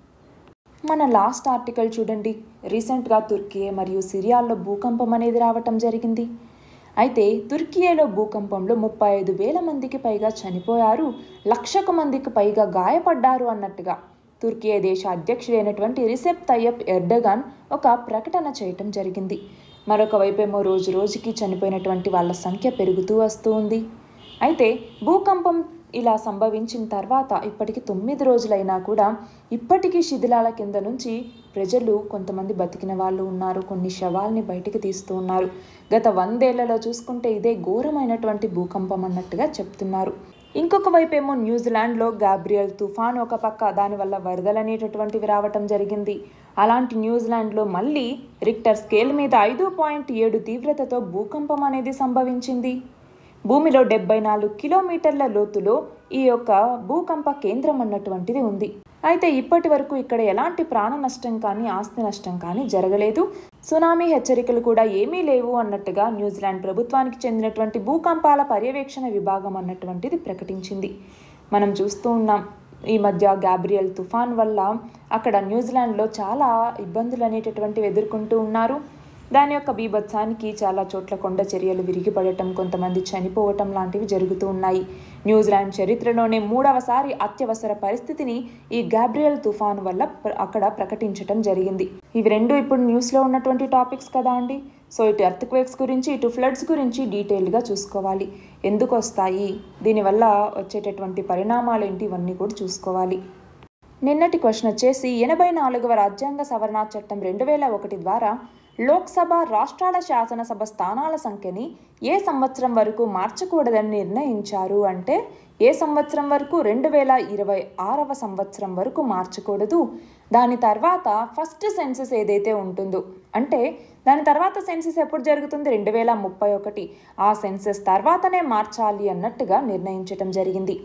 మన లాస్ట్ ఆర్టికల్ చూడండి రీసెంట్గా తుర్కియే మరియు సిరియాల్లో భూకంపం అనేది రావటం జరిగింది అయితే తుర్కియేలో భూకంపంలో ముప్పై ఐదు వేల మందికి పైగా చనిపోయారు లక్షకు మందికి పైగా గాయపడ్డారు అన్నట్టుగా తుర్కియే దేశ అధ్యక్షుడైనటువంటి రిసెప్ తయ్యప్ ఎర్డగాన్ ఒక ప్రకటన చేయటం జరిగింది మరొక వైపేమో రోజు రోజుకి చనిపోయినటువంటి వాళ్ళ సంఖ్య పెరుగుతూ వస్తూ ఉంది అయితే భూకంపం ఇలా సంభవించిన తర్వాత ఇప్పటికి తొమ్మిది రోజులైనా కూడా ఇప్పటికీ శిథిలాల కింద నుంచి ప్రజలు కొంతమంది బతికిన వాళ్ళు ఉన్నారు కొన్ని శవాల్ని బయటికి తీస్తూ ఉన్నారు గత వందేళ్లలో చూసుకుంటే ఇదే ఘోరమైనటువంటి భూకంపం అన్నట్టుగా చెప్తున్నారు ఇంకొక వైపేమో న్యూజిలాండ్లో గాబ్రియల్ తుఫాన్ ఒక పక్క దానివల్ల వరదలు అనేటటువంటివి రావటం జరిగింది అలాంటి న్యూజిలాండ్లో మళ్ళీ రిక్టర్ స్కేల్ మీద ఐదు పాయింట్ ఏడు తీవ్రతతో భూకంపం అనేది సంభవించింది భూమిలో డెబ్బై నాలుగు కిలోమీటర్ల లోతులో ఈ యొక్క భూకంప కేంద్రం అన్నటువంటిది ఉంది అయితే ఇప్పటి వరకు ఇక్కడ ఎలాంటి ప్రాణ నష్టం కానీ ఆస్తి నష్టం కానీ జరగలేదు సునామీ హెచ్చరికలు కూడా ఏమీ లేవు అన్నట్టుగా న్యూజిలాండ్ ప్రభుత్వానికి చెందినటువంటి భూకంపాల పర్యవేక్షణ విభాగం అన్నటువంటిది ప్రకటించింది మనం చూస్తూ ఉన్నాం ఈ మధ్య గాబ్రియల్ తుఫాన్ వల్ల అక్కడ న్యూజిలాండ్లో చాలా ఇబ్బందులు అనేటటువంటివి ఎదుర్కొంటూ ఉన్నారు దాని యొక్క బీభత్సానికి చాలా చోట్ల కొండ చర్యలు విరిగిపడటం కొంతమంది చనిపోవటం లాంటివి జరుగుతూ ఉన్నాయి న్యూజిలాండ్ చరిత్రలోనే మూడవసారి అత్యవసర పరిస్థితిని ఈ గాబ్రియల్ తుఫాన్ వల్ల ప్ర- అక్కడ ప్రకటించటం జరిగింది ఇవి రెండు ఇప్పుడు న్యూస్లో ఉన్నటువంటి టాపిక్స్ కదా అండి సో ఇటు ఎర్త్క్వేక్స్ గురించి ఇటు ఫ్లడ్స్ గురించి డీటెయిల్గా చూసుకోవాలి ఎందుకు వస్తాయి దీనివల్ల వచ్చేటటువంటి పరిణామాలు ఏంటి ఇవన్నీ కూడా చూసుకోవాలి నిన్నటి క్వశ్చన్ వచ్చేసి ఎనభై నాలుగవ రాజ్యాంగ సవరణ చట్టం రెండు వేల ఒకటి ద్వారా లోక్సభ రాష్ట్రాల శాసనసభ స్థానాల సంఖ్యని ఏ సంవత్సరం వరకు మార్చకూడదని నిర్ణయించారు అంటే ఏ సంవత్సరం వరకు రెండు వేల ఇరవై ఆరవ సంవత్సరం వరకు మార్చకూడదు దాని తర్వాత ఫస్ట్ సెన్సెస్ ఏదైతే ఉంటుందో అంటే దాని తర్వాత సెన్సెస్ ఎప్పుడు జరుగుతుంది రెండు వేల ముప్పై ఒకటి ఆ సెన్సెస్ తర్వాతనే మార్చాలి అన్నట్టుగా నిర్ణయించటం జరిగింది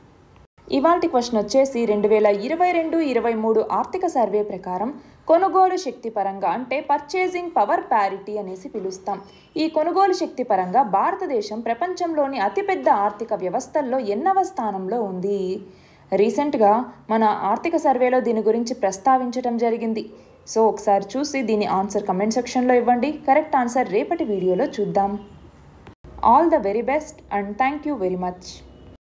ఇవాల్టి క్వశ్చన్ వచ్చేసి రెండు వేల ఇరవై రెండు ఇరవై మూడు ఆర్థిక సర్వే ప్రకారం కొనుగోలు శక్తి పరంగా అంటే పర్చేసింగ్ పవర్ ప్యారిటీ అనేసి పిలుస్తాం ఈ కొనుగోలు శక్తి పరంగా భారతదేశం ప్రపంచంలోని అతిపెద్ద ఆర్థిక వ్యవస్థల్లో ఎన్నవ స్థానంలో ఉంది రీసెంట్గా మన ఆర్థిక సర్వేలో దీని గురించి ప్రస్తావించడం జరిగింది సో ఒకసారి చూసి దీని ఆన్సర్ కమెంట్ సెక్షన్లో ఇవ్వండి కరెక్ట్ ఆన్సర్ రేపటి వీడియోలో చూద్దాం all the very best and thank you very much